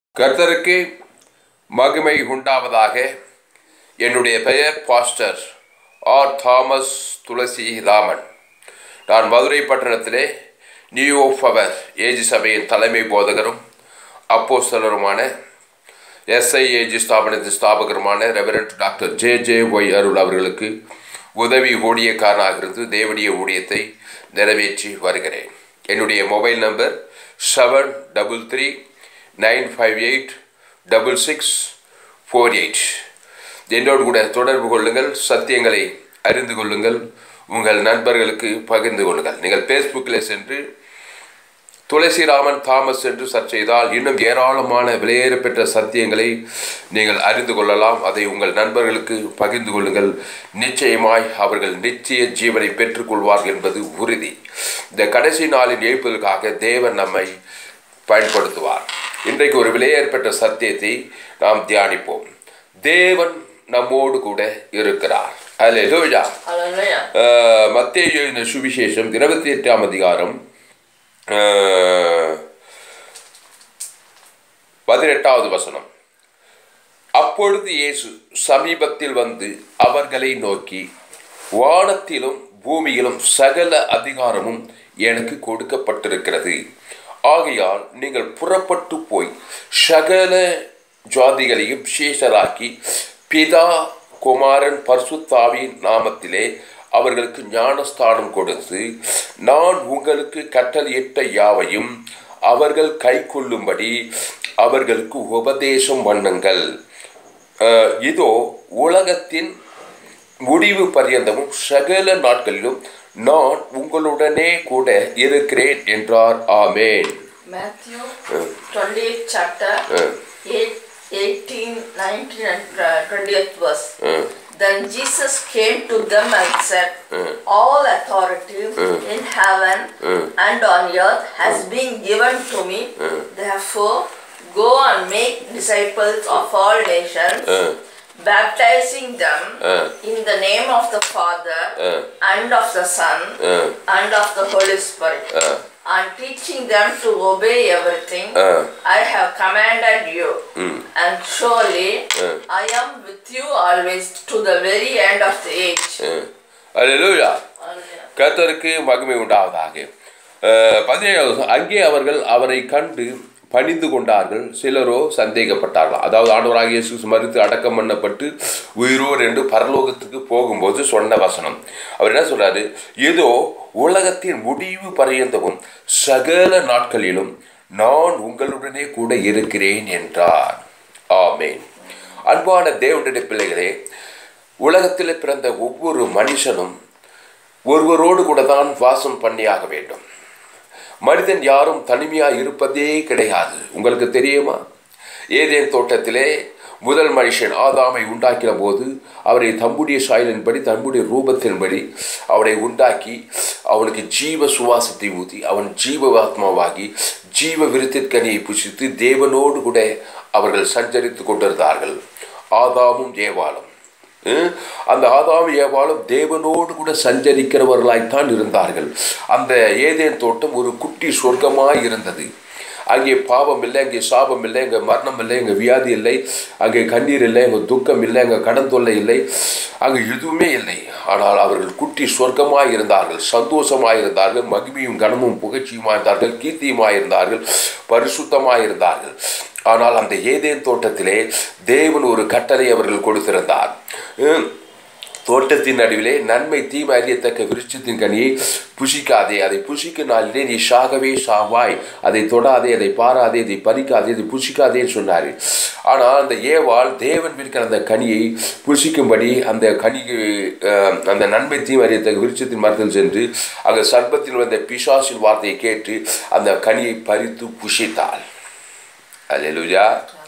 கர்த்தருக்கு மகிமை உண்டாவதாக என்னுடைய பெயர் pastor R Thomas Tulasi Raman நான் மதுரை பட்டணத்திலே நியூ ஆஃப் அவர் ஏஜி சபையின் தலைமை போதகரும் அப்போஸ்தலருமான எஸ்ஐ ஏஜி ஸ்தாபனத்தின் ஸ்தாபகருமான reverend doctor J J Y Arul அவர்களுக்கு உதவி ஊழியக்காரனாக இருந்து தேவடிய ஊழியத்தை நிறைவேற்றி வருகிறேன் என்னுடைய mobile number seven double three nine five eight double six four eight என்னோடு கூட தொடர்பு கொள்ளுங்கள் சத்தியங்களை அறிந்து கொள்ளுங்கள் உங்கள் நண்பர்களுக்கு பகிர்ந்து கொள்ளுங்கள் நீங்கள் ஃபேஸ்புக்கில் சென்று துளசிராமன் தாமஸ் என்று சர்ச் செய்தால் இன்னும் ஏராளமான விலையேறப்பெற்ற சத்தியங்களை நீங்கள் அறிந்து கொள்ளலாம் அதை உங்கள் நண்பர்களுக்கு பகிர்ந்து கொள்ளுங்கள் நிச்சயமாய் அவர்கள் நிச்சய ஜீவனை பெற்றுக்கொள்வார்கள் என்பது உறுதி இந்த கடைசி நாளின் எழுப்பதற்காக தேவன் நம்மை பயன்படுத்துவார் இன்றைக்கு ஒரு விலையேற்பட்ட சத்தியத்தை நாம் தியானிப்போம் தேவன் நம்மோடு கூட இருக்கிறார் அதில் லோஜா Hallelujah. மத்தேயு இந்த சுவிசேஷம் இருபத்தி எட்டாம் அதிகாரம் அஹ், பதினெட்டாவது வசனம் அப்பொழுது இயேசு சமீபத்தில் வந்து அவர்களை நோக்கி வானத்திலும் பூமியிலும் சகல அதிகாரமும் எனக்கு கொடுக்கப்பட்டிருக்கிறது ஆகையால் நீங்கள் புறப்பட்டு போய் சகல ஜாதிகளையும் சேஷராக்கி பிதா குமாரன் பர்சுத்தாவின் நாமத்திலே அவர்களுக்கு ஞானஸ்தானம் கொடுத்து நான் உங்களுக்கு கட்டளையிட்ட யாவையும் அவர்கள் கை கொள்ளும்படி அவர்களுக்கு உபதேசம் பண்ணுங்கள் அஹ், இதோ உலகத்தின் முடிவு பரியந்தமும் சகல நாட்களிலும் நான் உங்களுடனே கூட இருக்கிறேன் என்றார் ஆமேன் Matthew 28th chapter, 8, 18, 19 and uh, 20th verse. Then Jesus came to them and said, All authority in heaven and on earth has been given to me. Therefore, go and make disciples of all nations, baptizing them in the name of the Father and of the Son and of the Holy Spirit, and teaching them to obey everything I have commanded you. And surely I am with you always to the very end of the age. Hallelujah Hallelujah. கர்த்தருக்கு மகிமை உண்டாவதாக அஹ், பதினேழாவது வசனம், அங்கே அவர்கள் அவரை கண்டு பணிந்து கொண்டார்கள் சிலரோ சந்தேகப்பட்டார்கள் அதாவது ஆண்டவராக இயேசு கிறிஸ்து மறித்து அடக்கம் பண்ணப்பட்டு உயிரோர் என்று பரலோகத்துக்கு போகும்போது சொன்ன வசனம் அவர் என்ன சொல்றாரு ஏதோ உலகத்தின் முடிவு பரியந்தமும் சகல நாட்களிலும் நான் உங்களுடனே கூட இருக்கிறேன் என்றார் ஆமேன் அன்பான தேவனுடைய பிள்ளைகளே உலகத்தில் பிறந்த ஒவ்வொரு மனுஷனும் ஒருவரோடு கூட தான் வாசம் பண்ணியாக வேண்டும் மனிதன் யாரும் தனிமையாக இருப்பதே கிடையாது உங்களுக்கு தெரியுமா ஏதேன் தோட்டத்திலே முதல் மனுஷன் ஆதாமை உண்டாக்கின போது அவரை தம்புடைய சாயலின்படி தம்புடைய ரூபத்தின்படி அவனை உண்டாக்கி அவனுக்கு ஜீவ சுவாசத்தை ஊற்றி அவன் ஜீவாத்மாவாகி ஜீவ விருத்திற்கனியை புசித்து தேவனோடு கூட அவர்கள் சஞ்சரித்து கொண்டிருந்தார்கள் ஆதாமும் ஏவாளும் ஹம், அந்த ஆதாம் ஏவாளும் தேவனோடு கூட சஞ்சரிக்கிறவர்களாய்த்தான் இருந்தார்கள் அந்த ஏதேன் தோட்டம் ஒரு குட்டி சொர்க்கமாய் இருந்தது அங்கே பாவம் இல்லை அங்கே சாபம் இல்லை அங்கே மரணம் இல்லை அங்கே வியாதி இல்லை அங்கே கண்ணீர் இல்லை அங்கே துக்கம் இல்லை அங்கே கடன் தொல்லை இல்லை அங்கே எதுவுமே இல்லை ஆனால் அவர்கள் குட்டி சொர்க்கமாய் இருந்தார்கள் சந்தோஷமாய் இருந்தார்கள் மகிமையும் கனமும் புகழ்ச்சியுமாய் இருந்தார்கள் கீர்த்தியுமாய் இருந்தார்கள் பரிசுத்தமாய் இருந்தார்கள் ஆனால் அந்த ஏதேன் தோட்டத்திலே தேவன் ஒரு கட்டளை அவர்கள் கொடுத்திருந்தார் ஹம், தோட்டத்தின் நடுவிலே நன்மை தீமை அறியத்தக்க விருட்சத்தின் கனியை புசிக்காதே அதை புசிக்கும் நாளிலே நீ சாகவே சாவாய் அதை தொடாதே அதை பாராதே அதை பறிக்காதே அதை புசிக்காதேன்னு சொன்னார் ஆனால் அந்த ஏவாள் தேவன் விற்கிற அந்த கனியை புசிக்கும்படி அந்த கனிக்கு அஹ், அந்த நன்மை தீமை அறியத்தக்க விருட்சத்தின் மரத்தில் சென்று அங்கே சர்ப்பத்தில் வந்த பிசாசின் வார்த்தையை கேட்டு அந்த கனியை பறித்து புசித்தாள் அல்லேலூயா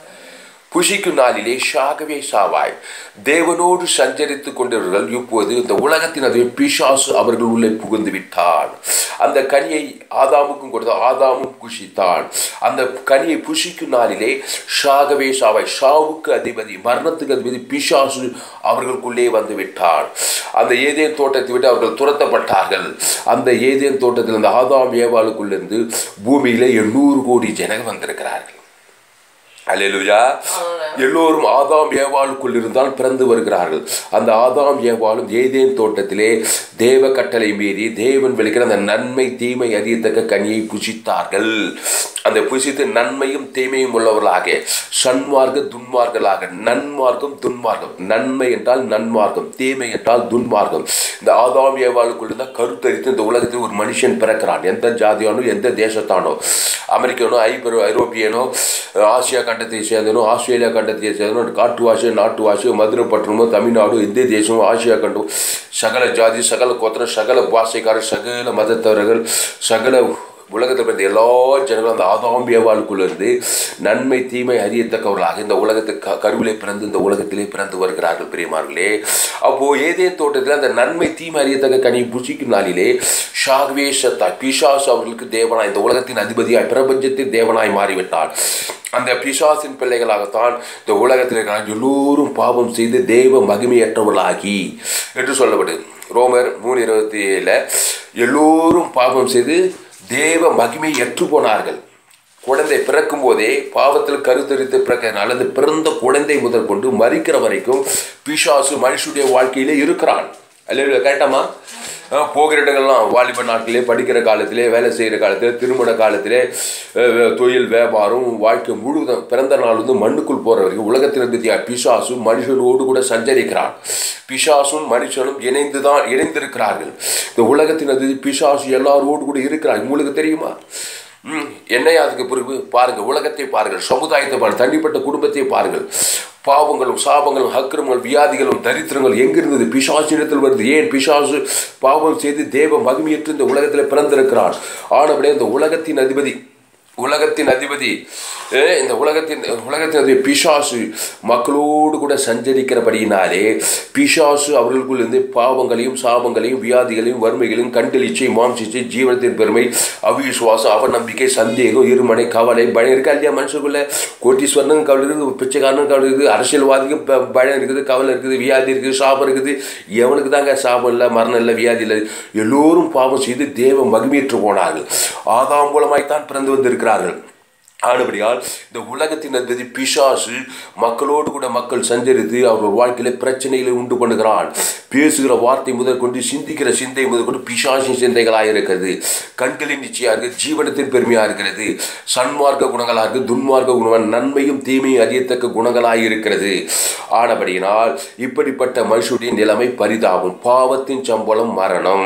புசிக்கும் நாளிலே சாகவே சாவாய் தேவனோடு சஞ்சரித்து கொண்டவர்கள் இப்போது இந்த உலகத்தின் அதை பிசாசு அவர்கள் உள்ளே புகுந்து விட்டான் அந்த கனியை ஆதாமுக்கும் கொடுத்த ஆதாமும் புசித்தான் அந்த கனியை புசிக்கும் நாளிலே சாகவே சாவாய் சாவுக்கு அதிபதி மரணத்துக்கு அதிபதி பிசாசு அவர்களுக்குள்ளே வந்து விட்டான் அந்த ஏதேன் தோட்டத்தை விட்டு அவர்கள் துரத்தப்பட்டார்கள் அந்த ஏதேன் தோட்டத்தில் அந்த ஆதாம் ஏவாளுக்குள்ளிருந்து பூமியிலே எண்ணூறு கோடி ஜனங்கள் வந்திருக்கிறார்கள் அல்லேலூயா Hallelujah. எல்லோரும் ஆதாம் ஏவாளுக்குள் இருந்தால் பிறந்து வருகிறார்கள் அந்த ஆதாம் ஏவாளும் ஏதேன் தோட்டத்திலே தேவ கட்டளை மீறி தேவன் விளைக்கிற அந்த நன்மை தீமை அறியத்தக்க கனியை புசித்தார்கள் அந்த புசித்து நன்மையும் தீமையும் உள்ளவர்களாக சன்மார்க்க துன்மார்களாக நன்மார்க்கம் துன்மார்க்கம் நன்மை என்றால் நன்மார்க்கம் தீமை என்றால் துன்மார்க்கம் இந்த ஆதாம் ஏவாளுக்குள் இருந்தால் கருத்தரித்து இந்த உலகத்தில் ஒரு மனுஷன் பிறக்கிறான் எந்த ஜாதியானோ எந்த தேசத்தானோ அமெரிக்கனோ ஐபரோ ஐரோப்பியனோ ஆசியா கண்டத்தை சேர்ந்தனோ ஆஸ்திரேலியா கண்டத்தை சேர்ந்தனோ காட்டுவாசியோ நாட்டுவாசியோ மதுரைப்பட்டினமோ தமிழ்நாடு இந்திய தேசமோ ஆசியா கண்டோ சகல ஜாதி சகல கோத்திரம் சகல பாஷைக்காரர் சகல மதத்தவர்கள் சகல உலகத்தில் பிறந்த எல்லா ஜனங்களும் அந்த ஆதாம்பியவாளுக்குள்ள இருந்து நன்மை தீமை அறியத்தக்கவர்களாக இந்த உலகத்துக்கு க- கருவிலே பிறந்து இந்த உலகத்திலே பிறந்து வருகிறார்கள் பிரியமார்களே அப்போ ஏதே தோட்டத்தில் அந்த நன்மை தீமை அறியத்தக்க கனி புசிக்கும் நாளிலே ஷாக்வே சத்தாய் பிசாசு அவர்களுக்கு தேவனாய் இந்த உலகத்தின் அதிபதியாய் பிரபஞ்சத்தின் தேவனாய் மாறிவிட்டார் அந்த பிசாசின் பிள்ளைகளாகத்தான் இந்த உலகத்தில் இருக்கிற எல்லோரும் பாவம் செய்து தேவ மகிமையற்றவர்களாகி என்று சொல்லப்படுது ரோமர் மூணு இருபத்தி ஏழில் எல்லோரும் பாவம் செய்து தேவ மகிமை எற்று போனார்கள் குழந்தை பிறக்கும் போதே பாவத்தில் கருத்தரித்து பிறக்கிறதுனால அந்த பிறந்த குழந்தை முதல் கொண்டு மறிக்கிற வரைக்கும் பிசாசு மனுஷனுடைய வாழ்க்கையிலே இருக்கிறான் அல்ல கேட்டமா போகிற இடங்கள்லாம் வாலிப நாட்களே படிக்கிற காலத்திலே வேலை செய்கிற காலத்திலே திருமண காலத்திலே அஹ், வே- தொழில் வியாபாரம் வாழ்க்கை முழுவதும் பிறந்த நாள் வந்து மண்ணுக்குள் போகிற வரைக்கும் உலகத்தில் இருந்த பிசாசு மனுஷனோடு கூட சஞ்சரிக்கிறான் பிசாசும் மனுஷனும் இணைந்து தான் இணைந்திருக்கிறார்கள் இந்த உலகத்தின் அதிபதி பிசாசு எல்லாரோடு கூட இருக்கிறார் உங்களுக்கு தெரியுமா ம், என்னையா அதுக்கு பிறகு பாருங்க உலகத்தை பாருங்கள் சமுதாயத்தை பாருங்கள் தனிப்பட்ட குடும்பத்தை பாருங்கள் பாவங்களும் சாபங்களும் அக்கிரமங்கள் வியாதிகளும் தரித்திரங்கள் எங்கிருந்தது பிசாசிடத்தில் வருது ஏன் பிசாசு பாவம் செய்து தேவ மகிமையற்று இந்த உலகத்தில் பிறந்திருக்கிறான் ஆனபடியே இந்த உலகத்தின் அதிபதி உலகத்தின் அதிபதி ஏ, இந்த உலகத்தின் உலகத்தின் அதிபதி பிசாசு மக்களோடு கூட சஞ்சரிக்கிறபடியினாலே பிசாசு அவர்களுக்குள்ளிருந்து பாவங்களையும் சாபங்களையும் வியாதிகளையும் வறுமைகளையும் கண்டளிச்சை மாம்சிச்சை ஜீவனத்தின் பெருமை அவிசுவாசம் அவநம்பிக்கை சந்தேகம் இருமனை கவலை பயம் இருக்கா இல்லையா மனுஷனுக்குள்ள கோட்டீஸ்வரனும் கவலை இருக்குது பிச்சைக்காரனும் கவலை இருக்குது அரசியல்வாதிக்கும் ப- பயம் இருக்குது கவலை இருக்குது வியாதி இருக்குது சாபம் இருக்குது எவனுக்கு தாங்க சாபம் இல்லை மரணம் இல்லை வியாதி இல்லை எல்லோரும் பாவம் செய்து தேவ மகிமையற்று போனார்கள் ஆதாம் மூலமாய்த்தான் பிறந்து வந்திருக்கிறார்கள் ஆனபடியால் இந்த உலகத்தின் அதிபதி பிசாசு மக்களோடு கூட மக்கள் சஞ்சரித்து அவர்கள் வாழ்க்கையில பிரச்சனைகளை உண்டு பண்ணுகிறான் பேசுகிற வார்த்தை முதல் கொண்டு சிந்திக்கிற சிந்தை முதல் கொண்டு பிசாசின் சிந்தைகளாக இருக்கிறது கண்களின் நிச்சயம் இருக்கு ஜீவனத்தின் பெருமையாக இருக்கிறது சன்மார்க்க குணங்களாக இருக்கு துன்மார்க்க குணம் நன்மையும் தீமையும் அறியத்தக்க குணங்களாக இருக்கிறது ஆனபடியினால் இப்படிப்பட்ட மனுஷனுடைய நிலைமை பரிதாபம் பாவத்தின் சம்பளம் மரணம்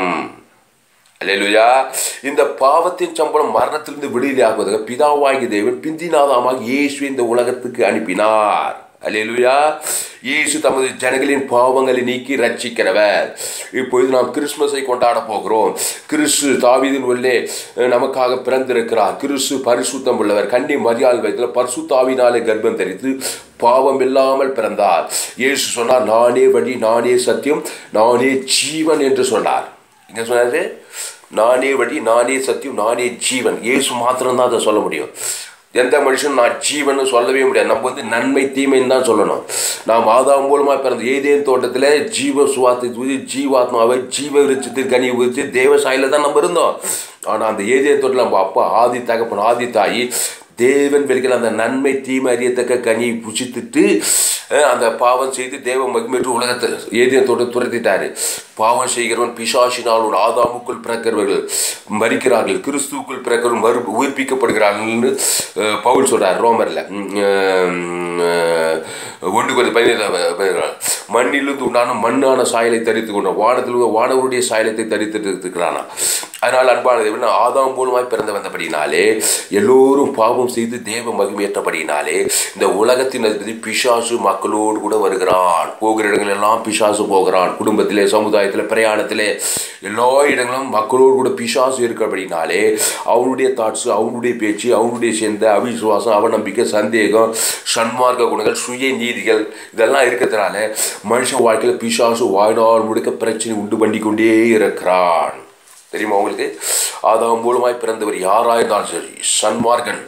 அல்லேலூயா இந்த பாவத்தின் சம்பளம் மரணத்திலிருந்து விடுதலையாகுவதாக பிதாவாகி தேவன் பிந்திநாதாமாக இயேசு இந்த உலகத்துக்கு அனுப்பினார் அல்லேலூயா இயேசு தமது ஜனங்களின் பாவங்களை நீக்கி ரட்சிக்கிறவர் இப்பொழுது நாம் கிறிஸ்மஸை கொண்டாட போகிறோம் கிறிஸ்து தாவீதின் உள்ளே அஹ், நமக்காக பிறந்திருக்கிறார் கிறிஸ்து பரிசுத்தம் உள்ளவர் கண்ணி மரியாதை வைத்துல பரிசுத்தாவினாலே கர்ப்பம் தரித்து பாவம் இல்லாமல் பிறந்தார் இயேசு சொன்னார் நானே வழி நானே சத்தியம் நானே ஜீவன் என்று சொன்னார் இங்க சொன்னாரு நானே வழி நானே சத்தியம் நானே ஜீவன் இயேசு மாத்திரம்தான் அதை சொல்ல முடியும் எந்த மனுஷனும் நான் ஜீவன் சொல்லவே முடியாது நம்ம வந்து நன்மை தீமைன்னு தான் சொல்லணும் நாம் ஆதாம் மூலமாக பிறந்த ஏதேன் தோட்டத்தில் ஜீவ சுவாத்தை தூதி ஜீவாத்மாவை ஜீவ விருட்சத்தில் கனி விரிச்சு தேவ சாயில தான் நம்ம இருந்தோம் ஆனால் அந்த ஏதேன் தோட்டத்தில் நம்ம அப்பா ஆதி தகப்பன் ஆதி தாயி தேவன் வெளிக்கிற அந்த நன்மை தீமை அறியத்தக்க கனியை புசித்துட்டு அஹ், அந்த பாவம் செய்து தேவ மகிமையற்ற உலகத்தை ஏதேன் தோட்டம் துரத்திட்டாரு பாவம் செய்கிறவன் பிசாசினால் ஒரு ஆதாமுக்குள் பிறக்கிறவர்கள் மறிக்கிறார்கள் கிறிஸ்துவுக்குள் பிறக்கிறவர்கள் மறு உயிர்ப்பிக்கப்படுகிறார்கள்னு அஹ், பவுல் சொல்றார் ரோமர்ல உம், அஹ், ஒன்று கொஞ்சம் பதினேழு மண்ணிலிருந்து உண்டான மண்ணான சாயலை தரித்து கொண்டான் வானத்தில் உள்ள வானவருடைய சாயலத்தை தரித்து இருக்கிறானா அதனால் அன்பான தேவன் ஆதாம் மூலமாய் பிறந்து வந்தபடினாலே எல்லோரும் பாவம் செய்து தேவ மகிமையற்றபடினாலே இந்த உலகத்தின் அதிபதி பிசாசு மக்களோடு கூட வருகிறான் போகிற இடங்கள் எல்லாம் பிசாசு போகிறான் குடும்பத்திலே சமுதாயத்தில் பிரயாணத்திலே எல்லா இடங்களும் மக்களோடு கூட பிசாசு இருக்கிறபடினாலே அவனுடைய தாட்ஸ் அவனுடைய பேச்சு அவனுடைய சேர்ந்த அவிசுவாசம் அவநம்பிக்கை சந்தேகம் சன்மார்க்க குணங்கள் சுய நீதிகள் இதெல்லாம் இருக்கிறதுனால மனுஷ வாழ்க்கையில் பிசாசு வாழ்நாள் முழுக்க பிரச்சனை உண்டு பண்ணி கொண்டே இருக்கிறான் தெரியுமா உங்களுக்கு ஆதாம் மூலமாய் பிறந்தவர் யாராக இருந்தாலும் சரி சன்மார்கன்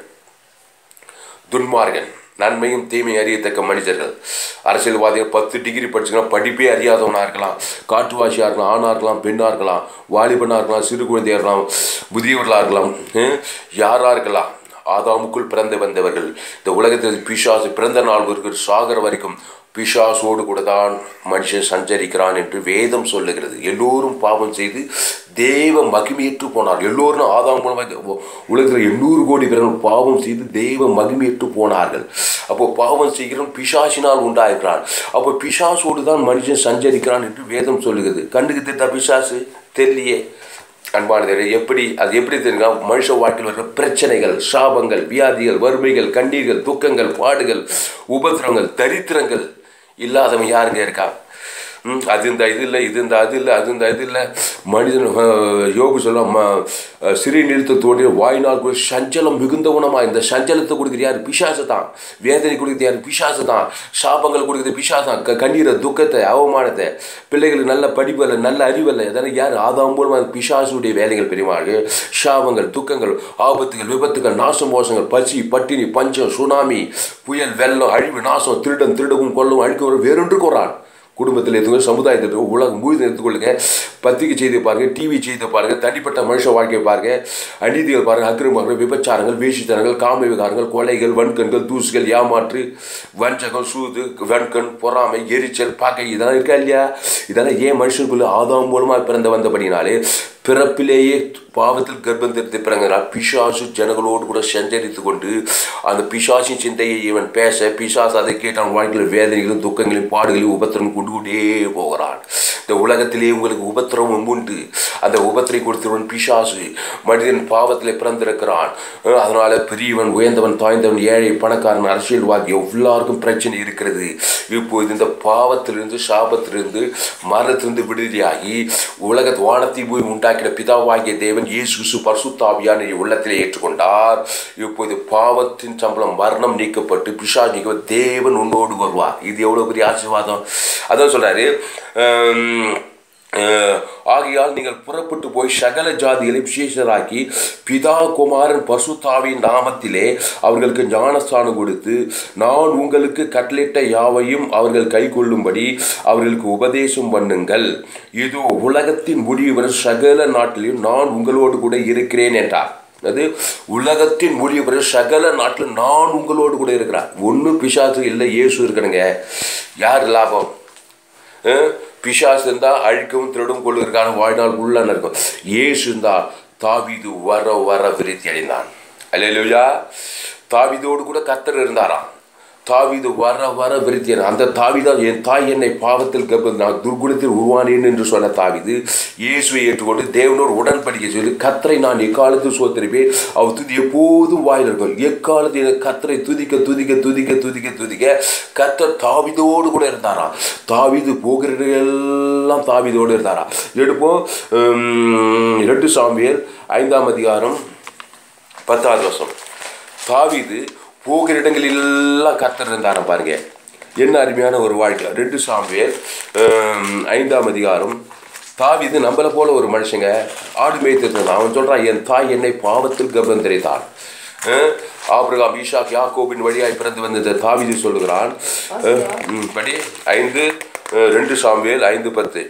துன்மார்கன் நன்மையும் தீமை அறியத்தக்க மனிதர்கள் அரசியல்வாதிகள் பத்து டிகிரி படிச்சுக்கலாம் படிப்பே அறியாதவனாக இருக்கலாம் காட்டுவாசியாக இருக்கலாம் ஆணாக இருக்கலாம் பெண்ணாக இருக்கலாம் வாலிபனாக இருக்கலாம் சிறு குழந்தையாக இருக்கலாம் முதியவர்களாக இருக்கலாம் ஹம், யாராக இருக்கலாம் ஆதாமுக்குள் பிறந்து வந்தவர்கள் இந்த உலகத்தில் பிசாசு பிறந்த நாள் வரைக்கும் சாகர வரைக்கும் பிசாசோடு கூட தான் மனுஷன் சஞ்சரிக்கிறான் என்று வேதம் சொல்லுகிறது எல்லோரும் பாவம் செய்து தேவ மகிமையற்று போனார் எல்லோரும் ஆதாம் மூலமாக உலகத்தில் எண்ணூறு கோடி பேர்கள் பாவம் செய்து தெய்வ மகிமையற்று போனார்கள் அப்போ பாவம் செய்கிறவன் பிசாசினால் உண்டாயிருக்கிறான் அப்போ பிசாசோடு தான் மனுஷன் சஞ்சரிக்கிறான் என்று வேதம் சொல்லுகிறது கண்டுக்கு திட்ட பிசாசு தெரியலையே அன்பானதே எப்படி அது எப்படி தெரியுங்க மனுஷ வாழ்க்கையில் வர்ற பிரச்சனைகள் சாபங்கள் வியாதிகள் வறுமைகள் கண்ணீர்கள் துக்கங்கள் பாடுகள் உபத்திரங்கள் தரித்திரங்கள் இல்லாதவன் யாருங்க இருக்கா ம், அது இந்த இது இல்லை இது இந்த அது இல்லை அது இந்த இது இல்லை மனிதன் அஹ், யோகு சொல்ல ம அஹ், சிறி நிறுத்த தோன்றிய வாய்நாள் கூட சஞ்சலம் மிகுந்தவனமா இந்த சஞ்சலத்தை கொடுக்குறது யார் பிசாசு தான் வேதனை கொடுக்குறது யார் பிசாசு தான் சாபங்கள் கொடுக்குறது பிசாசு தான் க- கண்ணீரை துக்கத்தை அவமானத்தை பிள்ளைகளுக்கு நல்ல படிப்பு இல்லை நல்ல அறிவு இல்லை இதெல்லாம் யார் ஆதாம் மூலமாக பிசாசுடைய வேலைகள் பெரியமாக சாபங்கள் துக்கங்கள் ஆபத்துகள் விபத்துகள் நாசம் மோசங்கள் பசி பட்டினி பஞ்சம் சுனாமி புயல் வெள்ளம் அழிவு நாசம் திருடன் திருடவும் கொல்லவும் அழிக்கவும் வேறொன்று கோரான் குடும்பத்தில் எடுத்துக்கோ சமுதாயத்தில் உலகம் முழுதும் எடுத்துக்கொள்ளுங்க பத்திரிகை செய்தி பாருங்க டிவி செய்தி பாருங்க தனிப்பட்ட மனுஷ வாழ்க்கையை பாருங்க அநீதிகள் பாருங்க அக்கிரமங்கள் விபச்சாரங்கள் வேஷித்தனங்கள் காம விகாரங்கள் கொலைகள் வன்கண்கள் தூசுகள் ஏமாற்று வஞ்சகம் சூது வன்கண் பொறாமை எரிச்சல் பகை இதெல்லாம் இருக்கா இல்லையா இதெல்லாம் ஏன் மனுஷனுக்குள்ள ஆதாம் மூலமாக பிறந்த வந்தபடினாலே பிறப்பிலேயே பாவத்தில் கர்ப்பம் தெரித்து பிறந்தனால் பிசாசு ஜனங்களோடு கூட சஞ்சரித்து கொண்டு அந்த பிசாசின் சிந்தையை இவன் பேச பிசாசு அதை கேட்டு அவன் வாழ்க்கையில் வேதனைகளும் துக்கங்களையும் பாடுகளையும் உபத்திரம் கொண்டு கொண்டே போகிறான் இந்த உலகத்திலே உங்களுக்கு உபத்திரமும் உண்டு அந்த உபத்திரை கொடுத்தவன் பிசாசு மனிதன் பாவத்திலே பிறந்திருக்கிறான் அஹ் அதனால பெரியவன் உயர்ந்தவன் தாய்ந்தவன் ஏழை பணக்காரன் அரசியல்வாதி எல்லாருக்கும் பிரச்சனை இருக்கிறது இப்போது இந்த பாவத்திலிருந்து சாபத்திலிருந்து மரணத்திலிருந்து விடுதலையாகி உலக வானத்தை போய் உண்டாக்கின பிதாவாகிய தேவன் இயேசு கிறிஸ்து பரிசுத்தாவியான உள்ளத்திலே ஏற்றுக்கொண்டார் இப்போது பாவத்தின் சம்பளம் மரணம் நீக்கப்பட்டு பிசாசு நீக்க தேவன் உன்னோடு வருவார் இது எவ்வளவு பெரிய ஆசீர்வாதம் அதான் சொல்றாரு ஹம், அஹ், ஆகையால் நீங்கள் புறப்பட்டு போய் சகல ஜாதிகளை விசேஷராக்கி பிதா குமாரன் பசுத்தாவின் நாமத்திலே அவர்களுக்கு ஞானஸ்தானம் கொடுத்து நான் உங்களுக்கு கட்டளிட்ட யாவையும் அவர்கள் கை கொள்ளும்படி அவர்களுக்கு உபதேசம் பண்ணுங்கள் இதோ உலகத்தின் முடிவு வரை சகல நாட்டிலும் நான் உங்களோடு கூட இருக்கிறேன் என்றார் அது உலகத்தின் முடிவு வரை சகல நாட்டில் நான் உங்களோடு கூட இருக்கிறேன் ஒன்றும் பிசாசு இல்லை இயேசு இருக்கணுங்க யார் லாபம் அஹ் பிசாசு இருந்தால் அழிக்கவும் திருடும் கொள்ளுவதற்கான வாழ்நாள் உள்ள இருக்கும் இயேசு இருந்தால் தாவீது வர வர விருத்தி அடைந்தான் அல்லையா தாவீதோடு கூட கத்தர் இருந்தாராம் தாவீது வர வர விருத்தி அடைந்தான். அந்த தாவீதா என் தாய் என்னை பாவத்தில் கர்ப்ப நான் துர்குணத்தில் உருவானேன் என்று சொன்ன தாவீது இயேசுவை ஏற்றுக்கொண்டு தேவனோடு உடன்படிக்கை சொல்லி கத்தரை நான் எக்காலத்தில் சோத்தரிப்பேன் அவர் துதி எப்போதும் வாயில் இருக்கும் எக்காலத்தில் எனக்கு கத்தரை துதிக்க துதிக்க துதிக்க துதிக்க துதிக்க கத்தர் தாவிதோடு கூட இருந்தாராம் தாவிது போகிற எல்லாம் தாவிதோடு இருந்தாராம் எடுப்போம் உம், ரெண்டு சாமியல் ஐந்தாம் அதிகாரம் பத்தாவது வருஷம் தாவீது போகிற இடங்களில் எல்லாம் கத்தர் இருந்தாராம் பாருங்க என்ன அருமையான ஒரு வாழ்க்கை ரெண்டு சாமியல் உம், ஐந்தாம் அதிகாரம் தாவீது நம்மளை போல ஒரு மனுஷங்க ஆடு மேய்த்திருந்தான் அவன் சொல்றான் என் தாய் என்னை பாவத்தில் கர்ப்பம் தெரித்தாள் அஹ், ஆபிரகாம் ஈஷாக் யாக்கோபின் வழியாய் பிறந்து வந்தது தாவீது சொல்லுகிறான் அஹ், ம், படி ஐந்து அஹ், ரெண்டு சாமியல் ஐந்து பத்து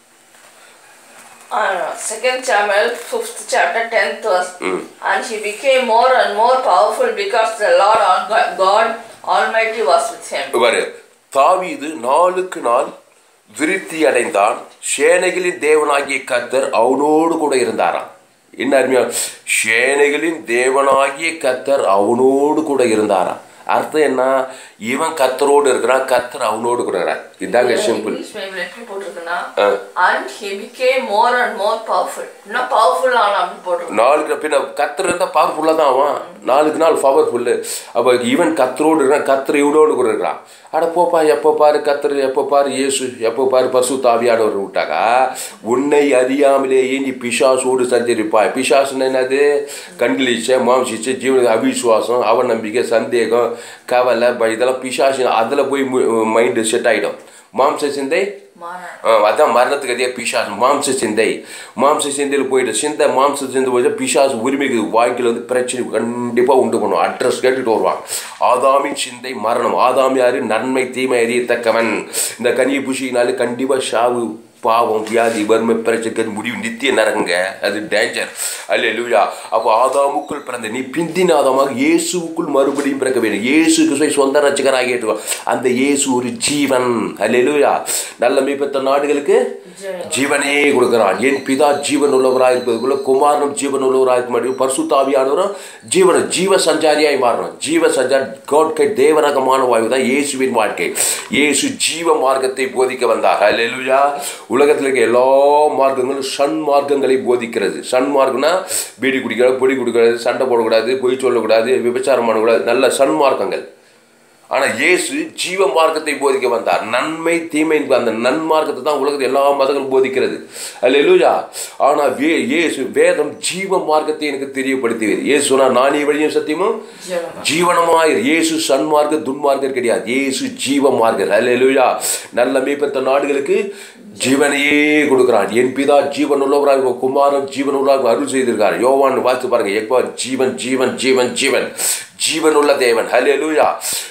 Uh, Second Samuel, fifth chapter, tenth verse. And he became more and more powerful because the Lord Al- God Almighty was with him. பாரு தாவீது நாளுக்கு நாள் விருத்தி அடைந்தான் சேனைகளின் தேவனாகிய கர்த்தர் அவனோடு கூட இருந்தாராம் என்ன அருமையா சேனைகளின் தேவனாகிய கர்த்தர் அவனோடு கூட இருந்தாராம் அர்த்தம் என்ன இவன் கர்த்தரோடு இருக்கிறான் கர்த்தர் அவனோடு கூட இருக்கிறான் இதாங்க சிம்பிள் இங்கிலீஷ் பைபிள் எப்படி போட்டிருக்குன்னா and he became more and more powerful இன்னும் பவர்ஃபுல் ஆன அப்படி போட்டிருக்கு நாளுக்கு பின்ன கத்தர் இருந்தால் பவர்ஃபுல்லாக தான் அவன் நாளுக்கு நாள் பவர்ஃபுல்லு அப்போ ஈவன் கத்தரோடு இருக்கிறான் கத்தர் இவனோடு கூட இருக்கிறான் அட போப்பா எப்போ பாரு கத்தர் எப்போ பாரு இயேசு எப்போ பாரு பசு தாவியானவர் விட்டாக்கா உன்னை அறியாமலேயே நீ பிசாசோடு சஞ்சரிப்பாய் பிசாசுன்னு என்னது கண்களிச்ச மாம்சிச்ச ஜீவன அவிசுவாசம் அவநம்பிக்கை சந்தேகம் கவலை ப- இதெல்லாம் பிசாசு அதில் போய் மைண்டு செட் ஆகிடும் மாம்ச சிந்தை மாறணும் ஆ, அதான் மரணத்துக்கு அதே பிசாசு மாம்ச சிந்தை மாம்ச சிந்தையில் போயிட்டு சிந்தை மாம்ச சிந்தை போயிட்டு பிசாசு உரிமைக்கு வாழ்க்கையில் வந்து பிரச்சனை கண்டிப்பாக உண்டு பண்ணும் அட்ரஸ் கேட்டுட்டு வருவான் ஆதாமின் சிந்தை மரணம் ஆதாம் யாரு நன்மை தீமை அறியத்தக்கவன் இந்த கனியை புஷினாலே கண்டிப்பாக ஷாவு பாவம் வியாதி வறுமை பிரச்சனை முடிவு நித்திய நரகங்க அது டேஞ்சர் அல்ல லூயா அப்போ ஆதாமுக்குள் பிறந்த நீ பிந்தின ஆதாமாக இயேசுவுக்குள் மறுபடியும் பிறக்க வேண்டும் இயேசு கிறிஸ்துவை சொந்த ரட்சகராக ஏற்றுவா அந்த இயேசு ஒரு ஜீவன் அல்ல லூயா நல்ல மீப்பெற்ற நாடுகளுக்கு ஜீவனே கொடுக்கிறான் என் பிதா ஜீவன் உள்ளவராக இருப்பதுக்குள்ள குமாரனும் ஜீவன் உள்ளவராக இருக்க முடியும் பரிசுத்தாவியானவரும் ஜீவன ஜீவ சஞ்சாரியாய் மாறணும் ஜீவ சஞ்சாரி கோட்கை தேவரகமான வாய்வு தான் இயேசுவின் வாழ்க்கை இயேசு ஜீவ மார்க்கத்தை போதிக்க வந்தார் அல்லேலூயா உலகத்தில் இருக்க எல்லா மார்க்கங்களும் சன் மார்க்கங்களை போதிக்கிறது சன் மார்க்கம்னா பீடி குடிக்கிறது பொடி குடிக்கிறது சண்டை போடக்கூடாது பொய் சொல்லக்கூடாது விபச்சாரம் பண்ணக்கூடாது நல்ல சன் மார்க்கங்கள் ஆனால் இயேசு ஜீவ மார்க்கத்தை போதிக்க வந்தார் நன்மை தீமை என்பது அந்த நன்மார்க்கத்தை தான் உலகத்தில் எல்லா மதங்களும் போதிக்கிறது அல்ல இல்லையா ஆனால் வே இயேசு வேதம் ஜீவ மார்க்கத்தை எனக்கு தெரியப்படுத்துகிறது இயேசு சொன்னார் நானே வழியும் சத்தியமும் ஜீவனம். ஜீவனமாயிரு இயேசு சன்மார்க்க துன்மார்க்கர் கிடையாது இயேசு ஜீவ மார்க்கர் அல்லேலூயா நல்ல மேய்ப்பெற்ற நாடுகளுக்கு ஜீவனையே கொடுக்கிறான் என் பிதா ஜீவன் உள்ளவராக குமாரன் ஜீவன் உள்ளவராக அருள் செய்திருக்கார் யோவான் வாசித்து பாருங்க எப்போ ஜீவன் ஜீவன் ஜீவன் ஜீவன் ஜீவனுள்ள தேவன் ஹalleluya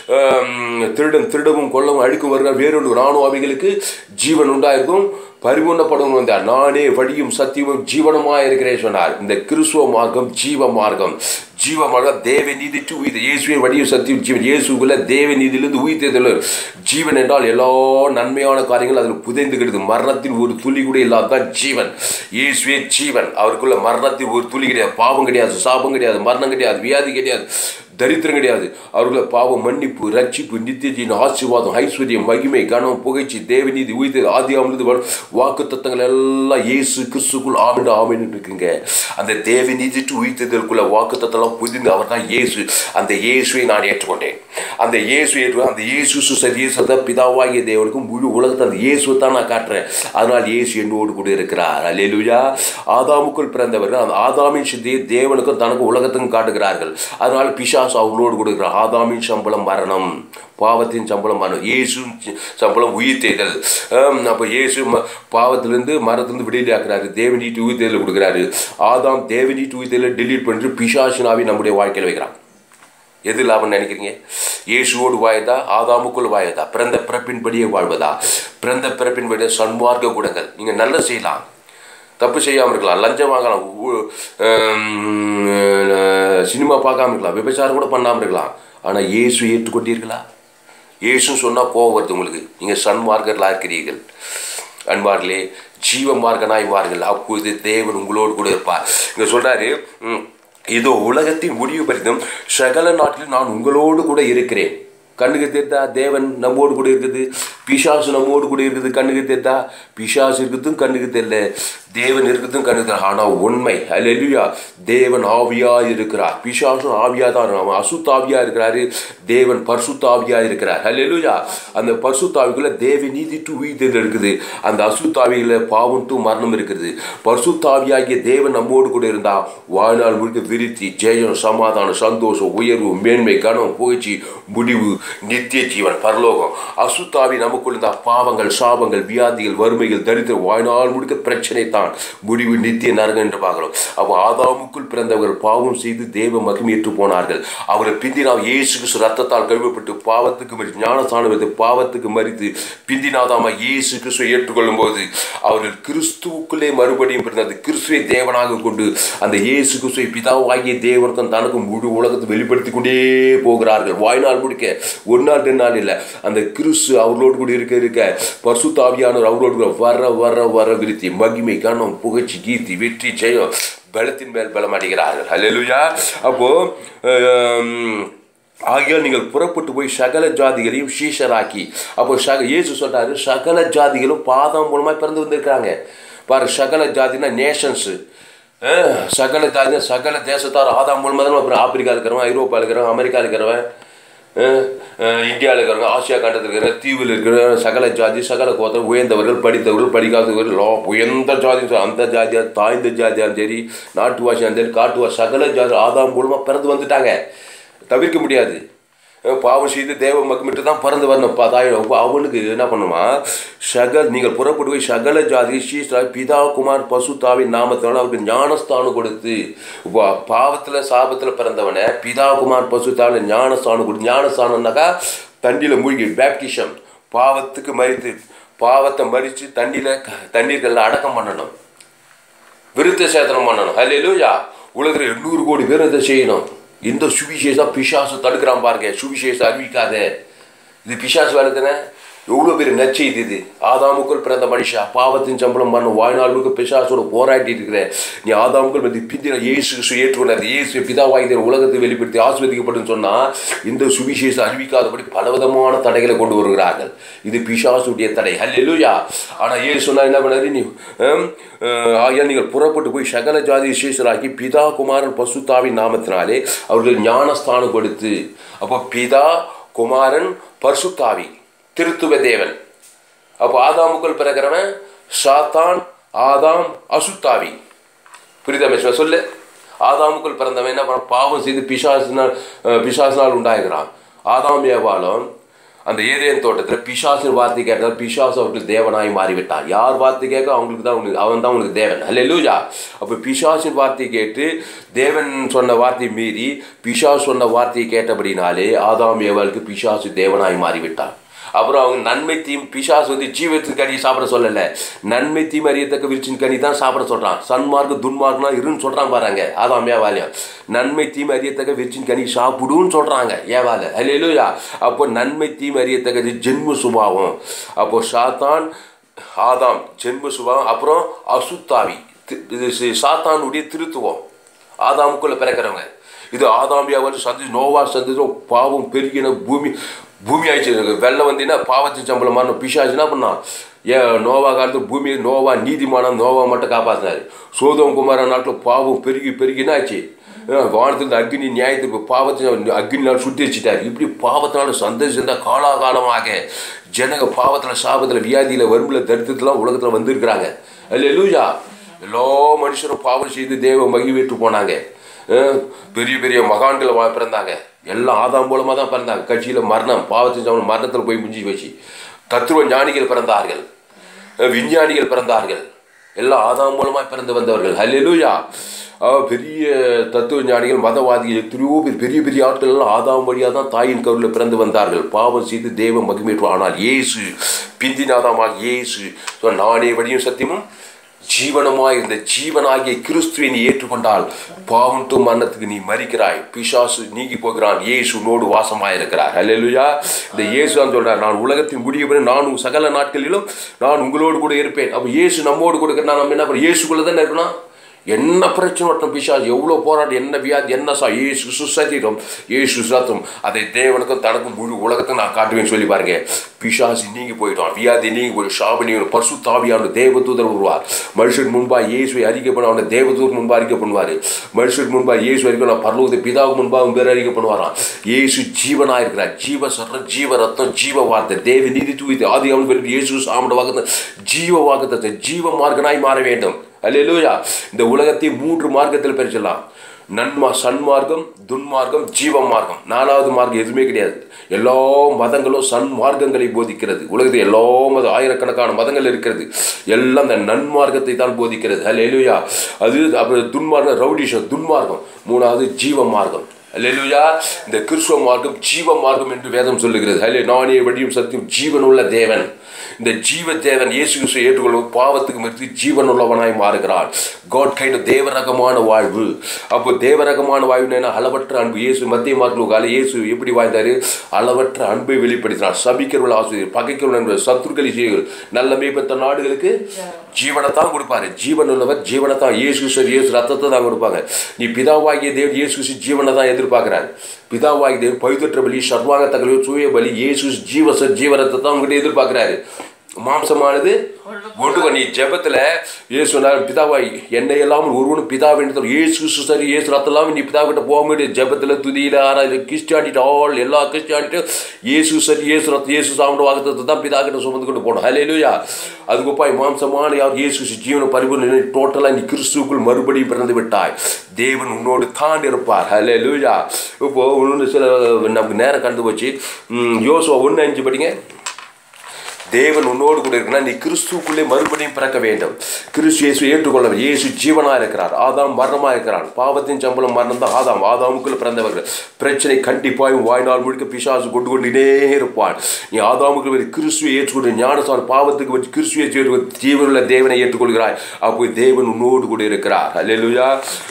திருடன் திருடவும் கொல்லவும் அழிக்கும் வருகிறார் வேறொன்று ராணுவ அவைகளுக்கு ஜீவன் உண்டாயிருக்கும் பரிபூர்ணப்படும் வந்தார் நானே வழியும் சத்தியமும் ஜீவனமாக இருக்கிறேன் சொன்னார் இந்த கிறிஸ்துவ மார்க்கம் ஜீவ மார்க்கம் ஜீவ மார்க்கம் தேவ நீதி டு உயிர் இயேசுவின் வழியும் சத்தியம் ஜீவன் இயேசுக்குள்ள தேவ நீதியிலிருந்து உயிர்த்ததில் ஜீவன் என்றால் எல்லா நன்மையான காரியங்கள் அதில் புதைந்துகிறது மரணத்தின் ஒரு துளி கூட இல்லாதான் ஜீவன் இயேசுவே ஜீவன் அவருக்குள்ள மரணத்தின் ஒரு துளி கிடையாது பாவம் கிடையாது சாபம் கிடையாது மரணம் கிடையாது வியாதி கிடையாது தரித்திரம் கிடையாது அவர்களை பாவம் மன்னிப்பு ரட்சிப்பு நித்தியஜின் ஆசீர்வாதம் ஐஸ்வர்யம் மகிமை கனம் புகழ்ச்சி தேவநீதி உயிர்த்தது ஆதி அமிர்து வாக்கு தத்தங்கள் எல்லாம் இயேசு கிறிஸ்துக்குள் ஆமிண்டு ஆமின்னு இருக்குங்க அந்த தேவநீதி டு உயிர்த்ததற்குள்ள வாக்கு தத்தெல்லாம் புதிந்து அவர் தான் இயேசு அந்த இயேசுவை நான் ஏற்றுக்கொண்டேன் அந்த இயேசு ஏற்று அந்த இயேசு சுசதீசத பிதாவாகிய தேவனுக்கு முழு உலகத்தை அந்த இயேசுவை தான் நான் காட்டுறேன் அதனால் இயேசு என்னோடு கூட இருக்கிறார் அல்லேலூயா ஆதாமுக்குள் பிறந்தவர்கள் அந்த ஆதாமின் சித்தியை தேவனுக்கும் தனக்கு உலகத்துக்கும் காட்டுகிறார்கள் அதனால் பிசாசு அவங்களோடு கொடுக்கிறார் ஆதாமின் சம்பளம் மரணம் பாவத்தின் சம்பளம் மரணம் இயேசு சம்பளம் உயிர்த்தேதல் அப்போ இயேசு ம- பாவத்திலிருந்து மரத்திலிருந்து விடுதலையாக்குறாரு தேவனீட்டு உயிர்த்தேதல் கொடுக்குறாரு ஆதாம் தேவனீட்டு உயிர்த்தேதலை டெலீட் பண்ணிட்டு பிசாசினாவி நம்முடைய வாழ்க்கையில் வைக்கிறான் எது லாபம் நினைக்கிறீங்க இயேசுவோடு வாயதா ஆதாமுக்குள் வாயதா பிறந்த பிறப்பின்படியே வாழ்வதா பிறந்த பிறப்பின்படியே சன்மார்க்க குணங்கள் நீங்கள் நல்ல செய்யலாம் தப்பு செய்யாமல் இருக்கலாம் லஞ்சம் வாங்கலாம் ஊ- ஹம், சினிமா பார்க்காம இருக்கலாம் விபச்சாரம் கூட பண்ணாமல் இருக்கலாம் ஆனால் இயேசு ஏற்றுக்கொண்டீர்களா இயேசு சொன்னால் கோவம் வருது உங்களுக்கு நீங்கள் சன்மார்க்கர்களாக இருக்கிறீர்கள் அன்பார்களே ஜீவ மார்க்கனாய் மாறுங்கள் அப்போது தேவன் உங்களோடு கூட இருப்பார் இங்கே சொல்கிறாரு இதோ உலகத்தின் முடிவு பரிந்தும் சகல நாட்டில் நான் உங்களோடு கூட இருக்கிறேன் கண்ணுக்கு தெரிந்தா தேவன் நம்மோடு கூட இருக்குது பிசாசு நம்மோடு கூட இருக்குது கண்ணுக்கு தெரிந்தா பிசாசு இருக்குதும் கண்ணுக்கு தெரியல தேவன் இருக்குதும் கண்ணுக்கு தெரியல ஆனால் உண்மை அல்லா தேவன் ஆவியா இருக்கிறார் பிசாசும் ஆவியா தான் இருக்கான். அவன் அசுத்தாவியா இருக்கிறாரு தேவன் பரிசுத்தாவியா இருக்கிறார் அல்லா அந்த பரிசுத்தாவிக்குள்ள தேவ நீதி டு உயிர் இருக்குது அந்த அசுத்தாவியில பாவம் டு மரணம் இருக்குது பரிசுத்தாவியாகிய தேவன் நம்மோடு கூட இருந்தா வாழ்நாள் முழுக்க விருத்தி ஜெயம் சமாதானம் சந்தோஷம் உயர்வு மேன்மை கனம் புகழ்ச்சி முடிவு நித்திய ஜீவன் பரலோகம் அசுத்தாவி நமக்குள் இருந்தா பாவங்கள் சாபங்கள் வியாதிகள் வறுமைகள் தரித்திரம் வாழ்நாள் முழுக்க பிரச்சனை தான் முடிவு நித்திய நரகம் என்று பார்க்கிறோம் அப்போ ஆதாமுக்குள் பிறந்தவர்கள் பாவம் செய்து தேவ மகிமையற்று போனார்கள் அவரை பிந்தினால் இயேசு கிறிஸ்து ரத்தத்தால் கழுவப்பட்டு பாவத்துக்கு மறி ஞானஸ்தானம் எடுத்து பாவத்துக்கு மறித்து பிந்தினாதாம இயேசு கிறிஸ்துவை ஏற்றுக்கொள்ளும் போது அவர்கள் கிறிஸ்துவுக்குள்ளே மறுபடியும் பிறந்தது கிறிஸ்துவை தேவனாக கொண்டு அந்த இயேசு கிறிஸ்துவை பிதாவாகிய தேவனுக்கும் தனக்கும் முழு உலகத்தை வெளிப்படுத்தி கொண்டே போகிறார்கள் வாழ்நாள் முடிக்க ஒரு நாள் ரெண்டு நாள் இல்லை அந்த கிறிஸ்து அவர்களோடு கூட இருக்க இருக்க பரிசுத்தாவியானவர் அவரோடு கூட வர வர வர விருத்தி மகிமை கனம் புகழ்ச்சி கீர்த்தி வெற்றி ஜெயம் பலத்தின் மேல் பலம் அடைகிறார்கள் அல்லேலூயா அப்போ ஆம், ஆகையால் நீங்கள் புறப்பட்டு போய் சகல ஜாதிகளையும் சீஷராக்கி அப்போ சக இயேசு சொல்றாரு சகல ஜாதிகளும் பாதம் மூலமாக பிறந்து வந்திருக்காங்க பாரு சகல ஜாதினா நேஷன்ஸு சகல ஜாதி சகல தேசத்தார் ஆதாம் மூலமாக தான் அப்புறம் ஆப்பிரிக்கா இருக்கிறவன் ஐரோப்பா இருக்கிறவன் அமெரிக்கா இருக்கிறவன் இந்தியாவில் இருக்கிறவங்க ஆசியா கண்டத்தில் இருக்கிற தீவில் இருக்கிற சகல ஜாதி சகல கோத்தம் உயர்ந்தவர்கள் படித்தவர்கள் படிக்காதவர்கள் லோ உயர்ந்த ஜாதி அந்த ஜாதியாக தாய்ந்த ஜாதியாலும் சரி நாட்டு வாசியாலும் சரி காட்டு வாசி சகல ஜாதி ஆதாம் மூலமாக பிறந்து வந்துட்டாங்க தவிர்க்க முடியாது அஹ் பாவம் செய்து தேவ மக்கமிட்டு தான் பிறந்து வரணும் தாய் அவனுக்கு என்ன பண்ணுமா சகல நீங்கள் புறப்பட்டு போய் சகல ஜாதி ஸ்ரீஸ்ரா பிதா குமார் பசுத்தாவின் நாமத்தினால அவருக்கு ஞானஸ்தானம் கொடுத்து இப்போ பாவத்தில் சாபத்தில் பிறந்தவனை பிதா குமார் பசுத்தாவில் ஞானஸ்தானம் கொடுத்து ஞானஸ்தானம்னாக்கா தண்டியில் மூழ்கி பேப்டிஷம் பாவத்துக்கு மறித்து பாவத்தை மறித்து தண்ணியில் தண்ணீர்களில் அடக்கம் பண்ணணும் விருத்த சேதனம் பண்ணணும் அல்லேலூயா உலகத்தில் எண்ணூறு கோடி பேர் இதை செய்யணும் இந்த சுவிசேஷம் பிசாசு தடுக்கிறான் பாருங்க சுவிசேஷம் அறிவிக்காத இது பிசாசு வேலை தானே எவ்வளோ பெரிய நச்செய்தி இது ஆதாமுக்குள் பிறந்த மனுஷா பாவத்தின் சம்பளம் பண்ண வாழ்நாள் முழுக்க பிசாசோட போராட்டி இருக்கிற நீ ஆதாமுக்குள் வந்து பிந்தின இயேசு கிறிஸ்து ஏற்றுக்கொண்டார் இயேசு பிதாவாய் உலகத்தை வெளிப்படுத்தி ஆஸ்வதிக்கப்படும் சொன்னால் இந்த சுவிசேஷம் அறிவிக்காதபடி பலவிதமான தடைகளை கொண்டு வருகிறார்கள் இது பிசாசுடைய தடை ஹல்லேலூயா ஆனால் ஏசு சொன்னா என்ன பண்ணாரு நீ ஹம், அஹ், ஆகையால் நீங்கள் புறப்பட்டு போய் சகல ஜாதி விசேஷராக்கி பிதா குமாரன் பசுத்தாவின் நாமத்தினாலே அவர்கள் ஞானஸ்தானம் கொடுத்து அப்போ பிதா குமாரன் பரிசுத்தாவி திருத்துவ தேவன் அப்போ ஆதாமுக்குள் பிறக்கிறவன் சாத்தான் ஆதாம் அசுத்தாவி புரியுதா மேஸ்வர சொல்லு ஆதாமுக்குள் பிறந்தவன் என்ன பண்ண பாவம் செய்து பிசாசினால் அஹ், பிசாசினால் உண்டாகிறான் ஆதாம் ஏவாலும் அந்த ஏதேன் தோட்டத்தில் பிசாசின் வார்த்தை கேட்டால் பிசாசு அவர்களுக்கு தேவனாய் மாறிவிட்டான் யார் வார்த்தை கேட்க அவங்களுக்கு தான் உனக்கு அவன் தான் உனக்கு தேவன் அல்ல லூஜா அப்போ பிசாசின் வார்த்தை கேட்டு தேவன் சொன்ன வார்த்தை மீறி பிசாசு சொன்ன வார்த்தையை கேட்டபடினாலே ஆதாம் ஏவாளுக்கு பிசாசு தேவனாய் மாறிவிட்டான் அப்புறம் அவங்க நன்மை தீம் பிசாசு வந்து ஜீவத்தின் கனி சாப்பிட சொல்லல நன்மை தீம் அறியத்தக்க விருச்சின் கனி தான் சாப்பிட சொல்றான் சன்மார்க்கு துன்மார்க்குனா இருன்னு சொல்றான் பாருங்க அதான் ஏவாலியம் நன்மை தீம் அறியத்தக்க விருச்சின் கனி சாப்பிடுன்னு சொல்றாங்க ஏவால அல்லேலூயா அப்போ நன்மை தீம் அறியத்தக்கது ஜென்ம சுபாவம் அப்போ சாத்தான் ஆதாம் ஜென்ம சுபாவம் அப்புறம் அசுத்தாவி தி- இது சி- சாத்தானுடைய திருத்துவம் ஆதாமுக்குள்ள பிறக்கிறவங்க இது ஆதாமியா வந்து சந்தி நோவா சந்தி பாவம் பெருகின பூமி பூமி ஆயிடுச்சு வெள்ளம் வந்தீங்கன்னா பாவத்தின் சம்பளமான பிசாசு என்ன பண்ணான் ஏன் நோவா காலத்து பூமி நோவா நீதிமானம் நோவா மட்டும் காப்பாற்றினாரு சோதம் குமார நாட்டில் பாவம் பெருகி பெருகினா ஆச்சு அஹ் வானத்திலிருந்து அக்னி நியாயத்துக்கு பாவத்தின் அக்னினால் சுத்தி வச்சுட்டார் இப்படி பாவத்தினால சந்தோஷம் காலாகாலமாக ஜனங்க பாவத்தில் சாபத்தில் வியாதியில் வறுமையில் தரித்திரத்துலாம் உலகத்தில் வந்திருக்கிறாங்க அல்ல லூயா எல்லா மனுஷரும் பாவம் செய்து தேவ மகிழ்விட்டு போனாங்க அஹ் பெரிய பெரிய மகான்கள் வா- பிறந்தாங்க எல்லாம் ஆதாம் மூலமாக தான் பிறந்தாங்க கட்சியில் மரணம் பாவத்தின் சமணம் மரணத்தில் போய் முடிஞ்சு வச்சு தத்துவ ஞானிகள் பிறந்தார்கள் அஹ் விஞ்ஞானிகள் பிறந்தார்கள் எல்லாம் ஆதாம் மூலமாக பிறந்து வந்தவர்கள் ஹல்லேலூயா அஹ் பெரிய தத்துவ ஞானிகள் மதவாதிகள் எத்தனையோ பேர் பெரிய பெரிய ஆட்கள் எல்லாம் ஆதாம் வழியாக தான் தாயின் கருவில் பிறந்து வந்தார்கள் பாவம் செய்து தேவ மகிமேற்று ஆனால் இயேசு பிந்தினாதாமாக இயேசு சொன்ன, நானே வழியும் சத்தியமும் ஜீவனமாய் இருந்த ஜீவனாகிய கிறிஸ்துவை நீ ஏற்றுக்கொண்டால் பாவம் மரணத்துக்கு நீ மறிக்கிறாய் பிசாசு நீங்கி போகிறான் இயேசு உன்னோடு வாசமாய் இருக்கிறார் அல்லேலூயா இந்த இயேசு தான் சொல்றார் நான் உலகத்தின் முடிய பிறகு நான் உங்க சகல நாட்களிலும் நான் உங்களோடு கூட இருப்பேன் அப்போ இயேசு நம்மோடு கூட இருக்கிறா நம்ம என்ன பண்ண இயேசுக்குள்ள தானே இருக்கணும் என்ன பிரச்சனை வரட்டும் பிசாசு எவ்வளோ போராட்டம் என்ன வியாதி என்ன சா ஏசு சுசரீரம் ஏசு சத்தம் அதை தேவனுக்கும் தனக்கும் முழு உலகத்தை நான் காட்டுவேன்னு சொல்லி பாருங்க பிசாசு நீங்கி போயிட்டோம் வியாதி நீங்கி போய் ஷாபினி பசு தாவியான தேவதூதர் வருவார் மனுஷன் முன்பா இயேசுவை அறிக்கை பண்ண அவனை தேவதூர் முன்பா அறிக்கை பண்ணுவார் மனுஷன் முன்பா இயேசு அறிக்கை நான் பரலோகத்தை பிதாவுக்கு முன்பாக பேர் அறிக்கை பண்ணுவாராம் இயேசு ஜீவனா இருக்கிறார் ஜீவ சரணம் ஜீவ ரத்தம் ஜீவ வார்த்தை தேவ நீதி தூய்த்து ஆதி அவன் இயேசு சாமட வாக்கத்தை ஜீவ வாக்கத்தை ஜீவ மார்க்கனாய் மாற வேண்டும் அல்லேலூயா இந்த உலகத்தை மூன்று மார்க்கத்தில் பிரிச்சிடலாம் நன்மா சன்மார்க்கம் துன்மார்க்கம் ஜீவ மார்க்கம் நாலாவது மார்க்கம் எதுவுமே கிடையாது எல்லா மதங்களும் சன்மார்க்கங்களை போதிக்கிறது உலகத்தில் எல்லா மத ஆயிரக்கணக்கான மதங்கள் இருக்கிறது எல்லாம் இந்த நன்மார்க்கத்தை தான் போதிக்கிறது அல்லேலூயா அது அப்புறம் துன்மார்க்கம் ரவுடிஷம் துன்மார்க்கம் மூணாவது ஜீவ மார்க்கம் அல்லேலூயா இந்த கிறிஸ்துவ மார்க்கம் ஜீவ மார்க்கம் என்று வேதம் சொல்லுகிறது அல்லே நானே வழியும் சத்தியம் ஜீவனுள்ள தேவன் இந்த ஜீவ தேவன் இயேசு கிறிஸ்துவை ஏற்றுக்கொள்ளும் பாவத்துக்கு மறுத்து ஜீவன் உள்ளவனாய் மாறுகிறான் காட் கைண்ட் தேவரகமான வாழ்வு அப்போ தேவரகமான வாழ்வு என்ன அளவற்ற அன்பு இயேசு மத்திய மார்க்கு கால இயேசு எப்படி வாழ்ந்தாரு அளவற்ற அன்பை வெளிப்படுத்தினார் சபிக்கிறவள் ஆசிரியர் பகைக்கிறவள் என்பது சத்துருக்களை செய்கள் நல்ல மேம்பட்ட நாடுகளுக்கு ஜீவனை தான் கொடுப்பாரு ஜீவன் உள்ளவர் ஜீவனை தான் இயேசு கிறிஸ்து இயேசு ரத்தத்தை தான் கொடுப்பாங்க நீ பிதாவாகிய தேவன் இயேசு கிறிஸ்து ஜீவனை தான் எதிர்பார்க்கிறாரு பிதாவாகிய தேவன் பவித்திர பலி சர்வாங்க தகவல் சூய பலி இயேசு ஜீவச ஜீவரத்தை தான் உங்ககிட்ட எதிர்பார்க்கிறாரு மாம்சமானது ஒன்று நீ ஜெபத்தில் இயேசு சொன்னார் பிதாவாய் என்னை இல்லாமல் ஒருவனும் பிதாவின் இயேசு கிறிஸ்து சரி இயேசு ரத்தம் இல்லாமல் நீ பிதாவிட்ட போக முடியாது ஜெபத்தில் துதியில் ஆறாது கிறிஸ்டியானிட்டு ஆல் எல்லா கிறிஸ்டியானிட்டும் இயேசு சரி இயேசு ரத்தம் இயேசு சாப்பிட வாக்குறதை தான் பிதா கிட்ட சுமந்து கொண்டு போகணும் ஹலேலுயா அதுக்கு ஒப்பாய் மாம்சமான யார் இயேசு கிறிஸ்து ஜீவன பரிபூர்ண டோட்டலாக நீ கிறிஸ்துக்குள் மறுபடியும் பிறந்து விட்டாய் தேவன் உன்னோடு தான் இருப்பார் ஹலே லூயா இப்போ ஒன்று சில நமக்கு நேரம் கண்டு போச்சு யோசுவா ஒன்று அஞ்சு படிங்க தேவன் உன்னோடு கூட இருக்குன்னா நீ கிறிஸ்துக்குள்ளே மறுபடியும் பிறக்க வேண்டும் கிறிஸ்து இயேசு ஏற்றுக்கொள்ள வேண்டும். இயேசு ஜீவனா இருக்கிறார் ஆதாம் மரணமா இருக்கிறான் பாவத்தின் சம்பளம் மரணம் தான் ஆதாம் ஆதாமுக்குள்ள பிறந்தவர்கள் பிரச்சனை கண்டிப்பாக உன் வாழ்நாள் முழுக்க பிசாசு கொண்டு கொண்டே இருப்பான் நீ ஆதாமுக்கு வந்து கிறிஸ்துவை ஏற்றுக்கொண்டு ஞானசான பாவத்துக்கு வச்சு கிறிஸ்துவை ஏற்றுக்கொண்டு ஜீவனுள்ள தேவனை ஏற்றுக்கொள்கிறாய் அப்போ தேவன் உன்னோடு கூட இருக்கிறார் அல்லேலூயா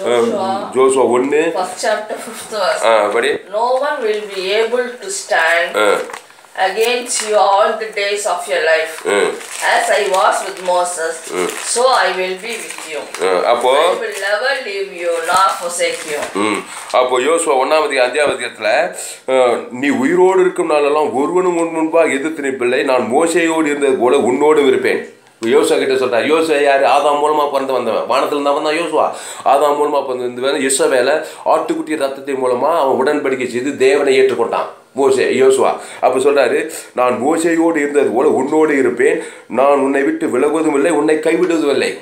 ஜோசுவா ஒன்று First chapter, fifth verse. படி No one will be able to stand ah, against you all the days of your life. Ah, As I was with Moses, so I will be with you. ஆ. அப்போ I will never leave you nor forsake you. ம் அப்போ யோசுவா ஒன்றாவது அஞ்சாவது அதிகாரத்தில் நீ உயிரோடு இருக்கும் நாளெல்லாம் ஒருவனும் உன் முன்பாக எதிர்த்து நிற்பில்லை நான் மோசையோடு இருந்தது போல உன்னோடு இருப்பேன் யோசுவா கிட்ட சொல்றார் யோசுவா யார் ஆதாம் மூலமா பிறந்து வந்தவன் வானத்தில் இருந்தவன் தான் யோசுவா ஆதாம் மூலமா பிறந்து வந்தவன் இசவேல ஆட்டுக்குட்டி ரத்தத்தின் மூலமா அவன் உடன்படிக்கை செய்து தேவனை ஏற்றுக்கொண்டான் மோசே யோசுவா அப்போ சொல்றாரு நான் மோசையோடு இருந்தது போல உன்னோடு இருப்பேன் நான் உன்னை விட்டு விலகுவதும் இல்லை உன்னை கைவிடுவதும் இல்லை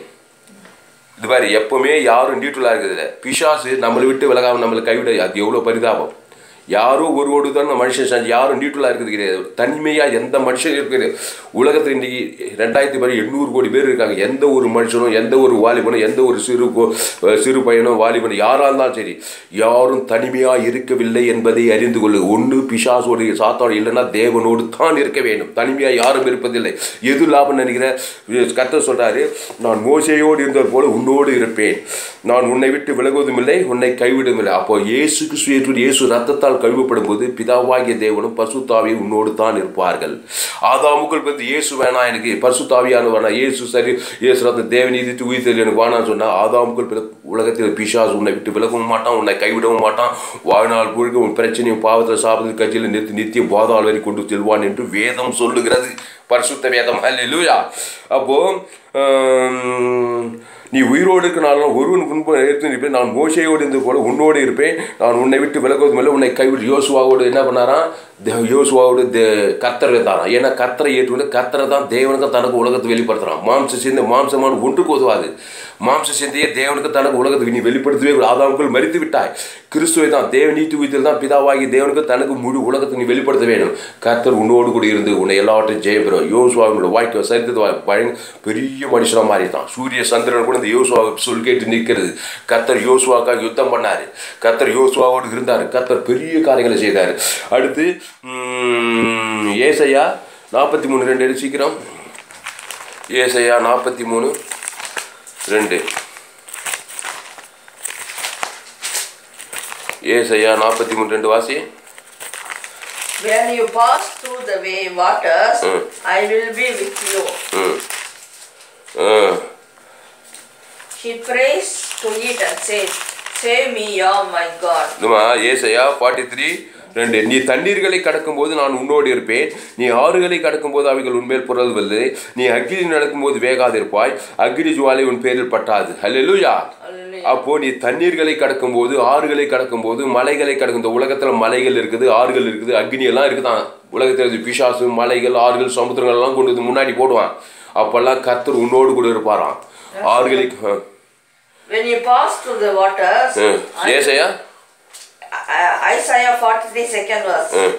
இது பாரு எப்பவுமே யாரும் நியூட்ரலாக இருக்குது பிசாசு நம்மளை விட்டு விலகாம நம்மளை கைவிட அது எவ்வளோ பரிதாபம் யாரோ ஒருவோடு தான் மனுஷன் செஞ்சு யாரும் நியூட்ரலாக இருக்கிறது கிடையாது தனிமையாக எந்த மனுஷன் இருக்குது உலகத்தில் இன்றைக்கி ரெண்டாயிரத்தி படி எண்ணூறு கோடி பேர் இருக்காங்க எந்த ஒரு மனுஷனும் எந்த ஒரு வாலிபனும் எந்த ஒரு சிறு கோ- சிறு பையனும் வாலிபனும் யாராக இருந்தாலும் சரி யாரும் தனிமையாக இருக்கவில்லை என்பதை அறிந்து கொள்ளு ஒன்று பிசாசோடு சாத்தோடு இல்லைன்னா தேவனோடு தான் இருக்க வேண்டும் தனிமையாக யாரும் இருப்பதில்லை எது லாபம் நினைக்கிற கத்த சொல்றாரு நான் மோசையோடு இருந்தது போல உன்னோடு இருப்பேன் நான் உன்னை விட்டு விலகுவதும் இல்லை உன்னை கைவிடுவதும் இல்லை அப்போ இயேசு கிறிஸ்து ஏற்று இயேசு ரத்தத்தால் கழுவப்படும் போது பிதாவாகிய தேவனும் பசுத்தாவியும் உன்னோடு தான் இருப்பார்கள் ஆதாமுக்கள் வந்து இயேசு வேணாம் எனக்கு பசுத்தாவியான வேணாம் இயேசு சரி இயேசு ரத்தம் தேவன் நீதித்து உயிர் தெரியல எனக்கு வேணாம்னு சொன்னா ஆதாமுக்கள் பிற- உலகத்தில் பிசாசு உன்னை விட்டு விலகவும் மாட்டான் உன்னை கைவிடவும் மாட்டான் வாழ்நாள் முழுக்க உன் பிரச்சனையும் பாவத்தில் சாபத்தில் கட்சியில் நிறுத்தி நித்திய போதால் வரை கொண்டு செல்வான் என்று வேதம் சொல்லுகிறது பரிசுத்த வேதம் அல்லேலூயா அப்போ ஆம், நீ உயிரோடு இருக்கிறனாலும் ஒருவன் முன்பு எடுத்து நிற்பேன் நான் மோசையோடு இருந்தது போல உன்னோடு இருப்பேன் நான் உன்னை விட்டு விலகுவதும் இல்லை உன்னை கைவிட்டு யோசுவாவோடு என்ன பண்ணாராம் தே- யோசுவாவோடு தே கர்த்தர் இருந்தாராம் ஏன்னா கர்த்தரை ஏற்றுக்கொண்டு கர்த்தரை தான் தேவனுக்கு தனக்கு உலகத்தை வெளிப்படுத்துறான் மாம்ச சிந்தை மாம்சமான ஒன்றுக்கு உதவாது மாம்ச சிந்தையை தேவனுக்கு தனக்கு உலகத்துக்கு நீ வெளிப்படுத்தவே கூடாது. ஆதாமுக்குள் மறித்து விட்டாய் கிறிஸ்துவை தான் தேவ நீதி உயிர்த்தல் தான் பிதாவாகி தேவனுக்கு தனக்கு முழு உலகத்தை நீ வெளிப்படுத்த வேண்டும் கர்த்தர் உன்னோடு கூட இருந்து உன்னை எல்லாவற்றையும் ஜெயம் பெறும் யோசுவாவோட வாழ்க்கை சரித்தது பயன் பெரிய மனுஷனாக மாறிட்டான் சூரிய சந்திரன் கூட இந்த யோசுவா சொல் கேட்டு நிற்கிறது கர்த்தர் யோசுவாக்காக யுத்தம் பண்ணாரு கர்த்தர் யோசுவாவோடு இருந்தார் கர்த்தர் பெரிய காரியங்களை செய்தார் அடுத்து உம், ஏசையா நாற்பத்தி மூணு ரெண்டு எடு சீக்கிரம் ஏசையா நாற்பத்தி மூணு ரெண்டு ஏசையா நாற்பத்தி மூணு ரெண்டு வாசி When you pass through the way waters, Mm. I will be with you. ம் ம் He prays to it and says, Save me, O my God. இதுமா ஏசையா ஃபார்ட்டி த்ரீ ரெண்டு நீ தண்ணீர்களை கடக்கும்போது நான் உன்னோடு இருப்பேன் நீ ஆறுகளை கடக்கும்போது அவைகள் உன்மேல் புரள்வதில்லை நீ அக்னி நடக்கும்போது வேகாதிருப்பாய் அக்னி ஜுவாலை உன் பேரில் பட்டாது ஹalleluya Hallelujah. அப்போ நீ தண்ணீர்களை கடக்கும்போது ஆறுகளை கடக்கும்போது மலைகளை கடக்கும் இந்த உலகத்துல மலைகள் இருக்குது ஆறுகள் இருக்குது அக்னி எல்லாம் இருக்குதான் உலகத்தில் இது பிசாசு மலைகள் ஆறுகள் சமுத்திரங்கள் எல்லாம் கொண்டு வந்து முன்னாடி போடுவான் அப்பெல்லாம் கர்த்தர் உன்னோடு கூட இருப்பாராம் ஆறுகளை ஆ. When you pass through the waters, ம். I- Yesaiya I- Isaiah 43 second verse. ம்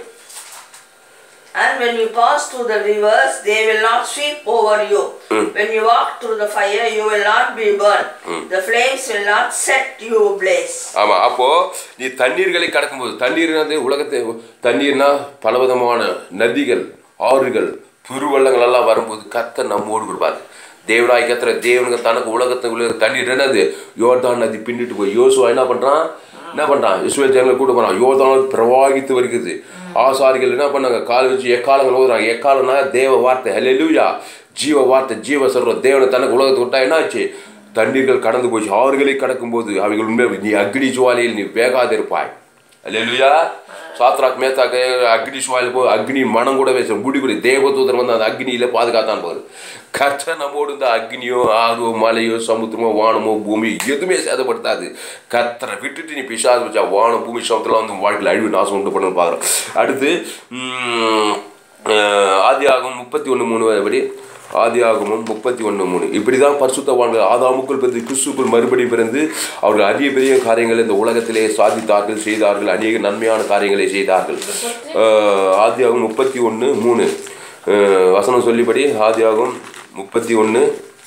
And when you pass through the rivers, they will not sweep over you. When you walk through the fire, you will not be burned. The flames will not set you ablaze. ஆமா அப்போ நீ தண்ணீர்களை கடக்கும்போது தண்ணீர் வந்து உலகத்தை தண்ணீர்னா பலவிதமான நதிகள் ஆறுகள் பெருவெள்ளங்கள் எல்லாம் வரும்போது கத்த நம்மோடு கொடுப்பாரு தேவனாய் கத்துற தேவனுக்கு தனக்கு உலகத்துக்குள்ள தண்ணீர் என்னது யோர்தான் நதி பின்னிட்டு போய் யோசுவா என்ன பண்றான் என்ன பண்றான் இஸ்ரேல் ஜனங்களை கூட்டு போறான் யோர்தான் பிரவாகித்து வருகிறது ஆசாரிகள் என்ன பண்ணாங்க கால் வச்சு எக்காலங்கள் ஓதுறாங்க எக்காலம்னா தேவ வார்த்தை ஹalleluya ஜீவ வார்த்தை ஜீவ சொல்ற தேவனை தனக்கு உலகத்தை விட்டா என்ன ஆச்சு தண்ணீர்கள் கடந்து போச்சு ஆறுகளை கடக்கும்போது அவைகள் உண்மை நீ அக்னி ஜுவாலையில் நீ வேகாதிருப்பாய் அல்லேலூயா சாத்ராக் மேத்தாக்கு அக்னி சுவாயில் போ அக்னி மனம் கூட பேச முடி கூட தேவதூதன் வந்து அந்த அக்னியில பாதுகாத்தான் போகுது கர்த்தர் நம்மோடு இந்த அக்னியோ ஆறோ மலையோ சமுத்திரமோ வானமோ பூமி எதுவுமே சேதப்படுத்தாது கர்த்தரை விட்டுட்டு நீ பிசாது வச்சா வானம் பூமி சமுத்திரம் வந்து உன் வாழ்க்கையில் அழிவு நாசம் உண்டு பண்ணு பார்க்குறோம் அடுத்து உம், அஹ், ஆதியாகமம் முப்பத்தி ஒன்று மூணு படி ஆதியாகமம் முப்பத்தி ஒன்று மூணு இப்படி தான் பரிசுத்தவான்கள் ஆதாமுக்குள் பிறந்து கிறிஸ்துக்குள் மறுபடியும் பிறந்து அவர்கள் அரிய பெரிய காரியங்களை இந்த உலகத்திலே சாதித்தார்கள் செய்தார்கள் அநேக நன்மையான காரியங்களை செய்தார்கள் ஆஹ் ஆதியாகமம் முப்பத்தி ஒன்று மூணு அஹ், வசனம் சொல்லிபடி ஆதியாகும் முப்பத்தி ஒன்று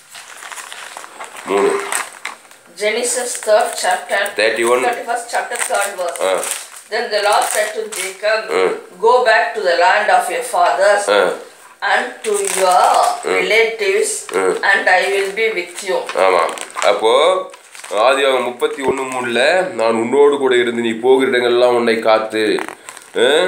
மூணு Genesis third chapter, 31. 31st chapter, third verse. Ah Then the Lord said to Jacob, Mm. Go back to the land of your fathers ah and to your relatives, Mm. and I will be with you. ஆமாம் அப்போது ஆதியாகம் முப்பத்தி ஒன்று மூணில் நான் உன்னோடு கூட இருந்து நீ போகிற இடங்கள்லாம் உன்னை காத்து அஹ்,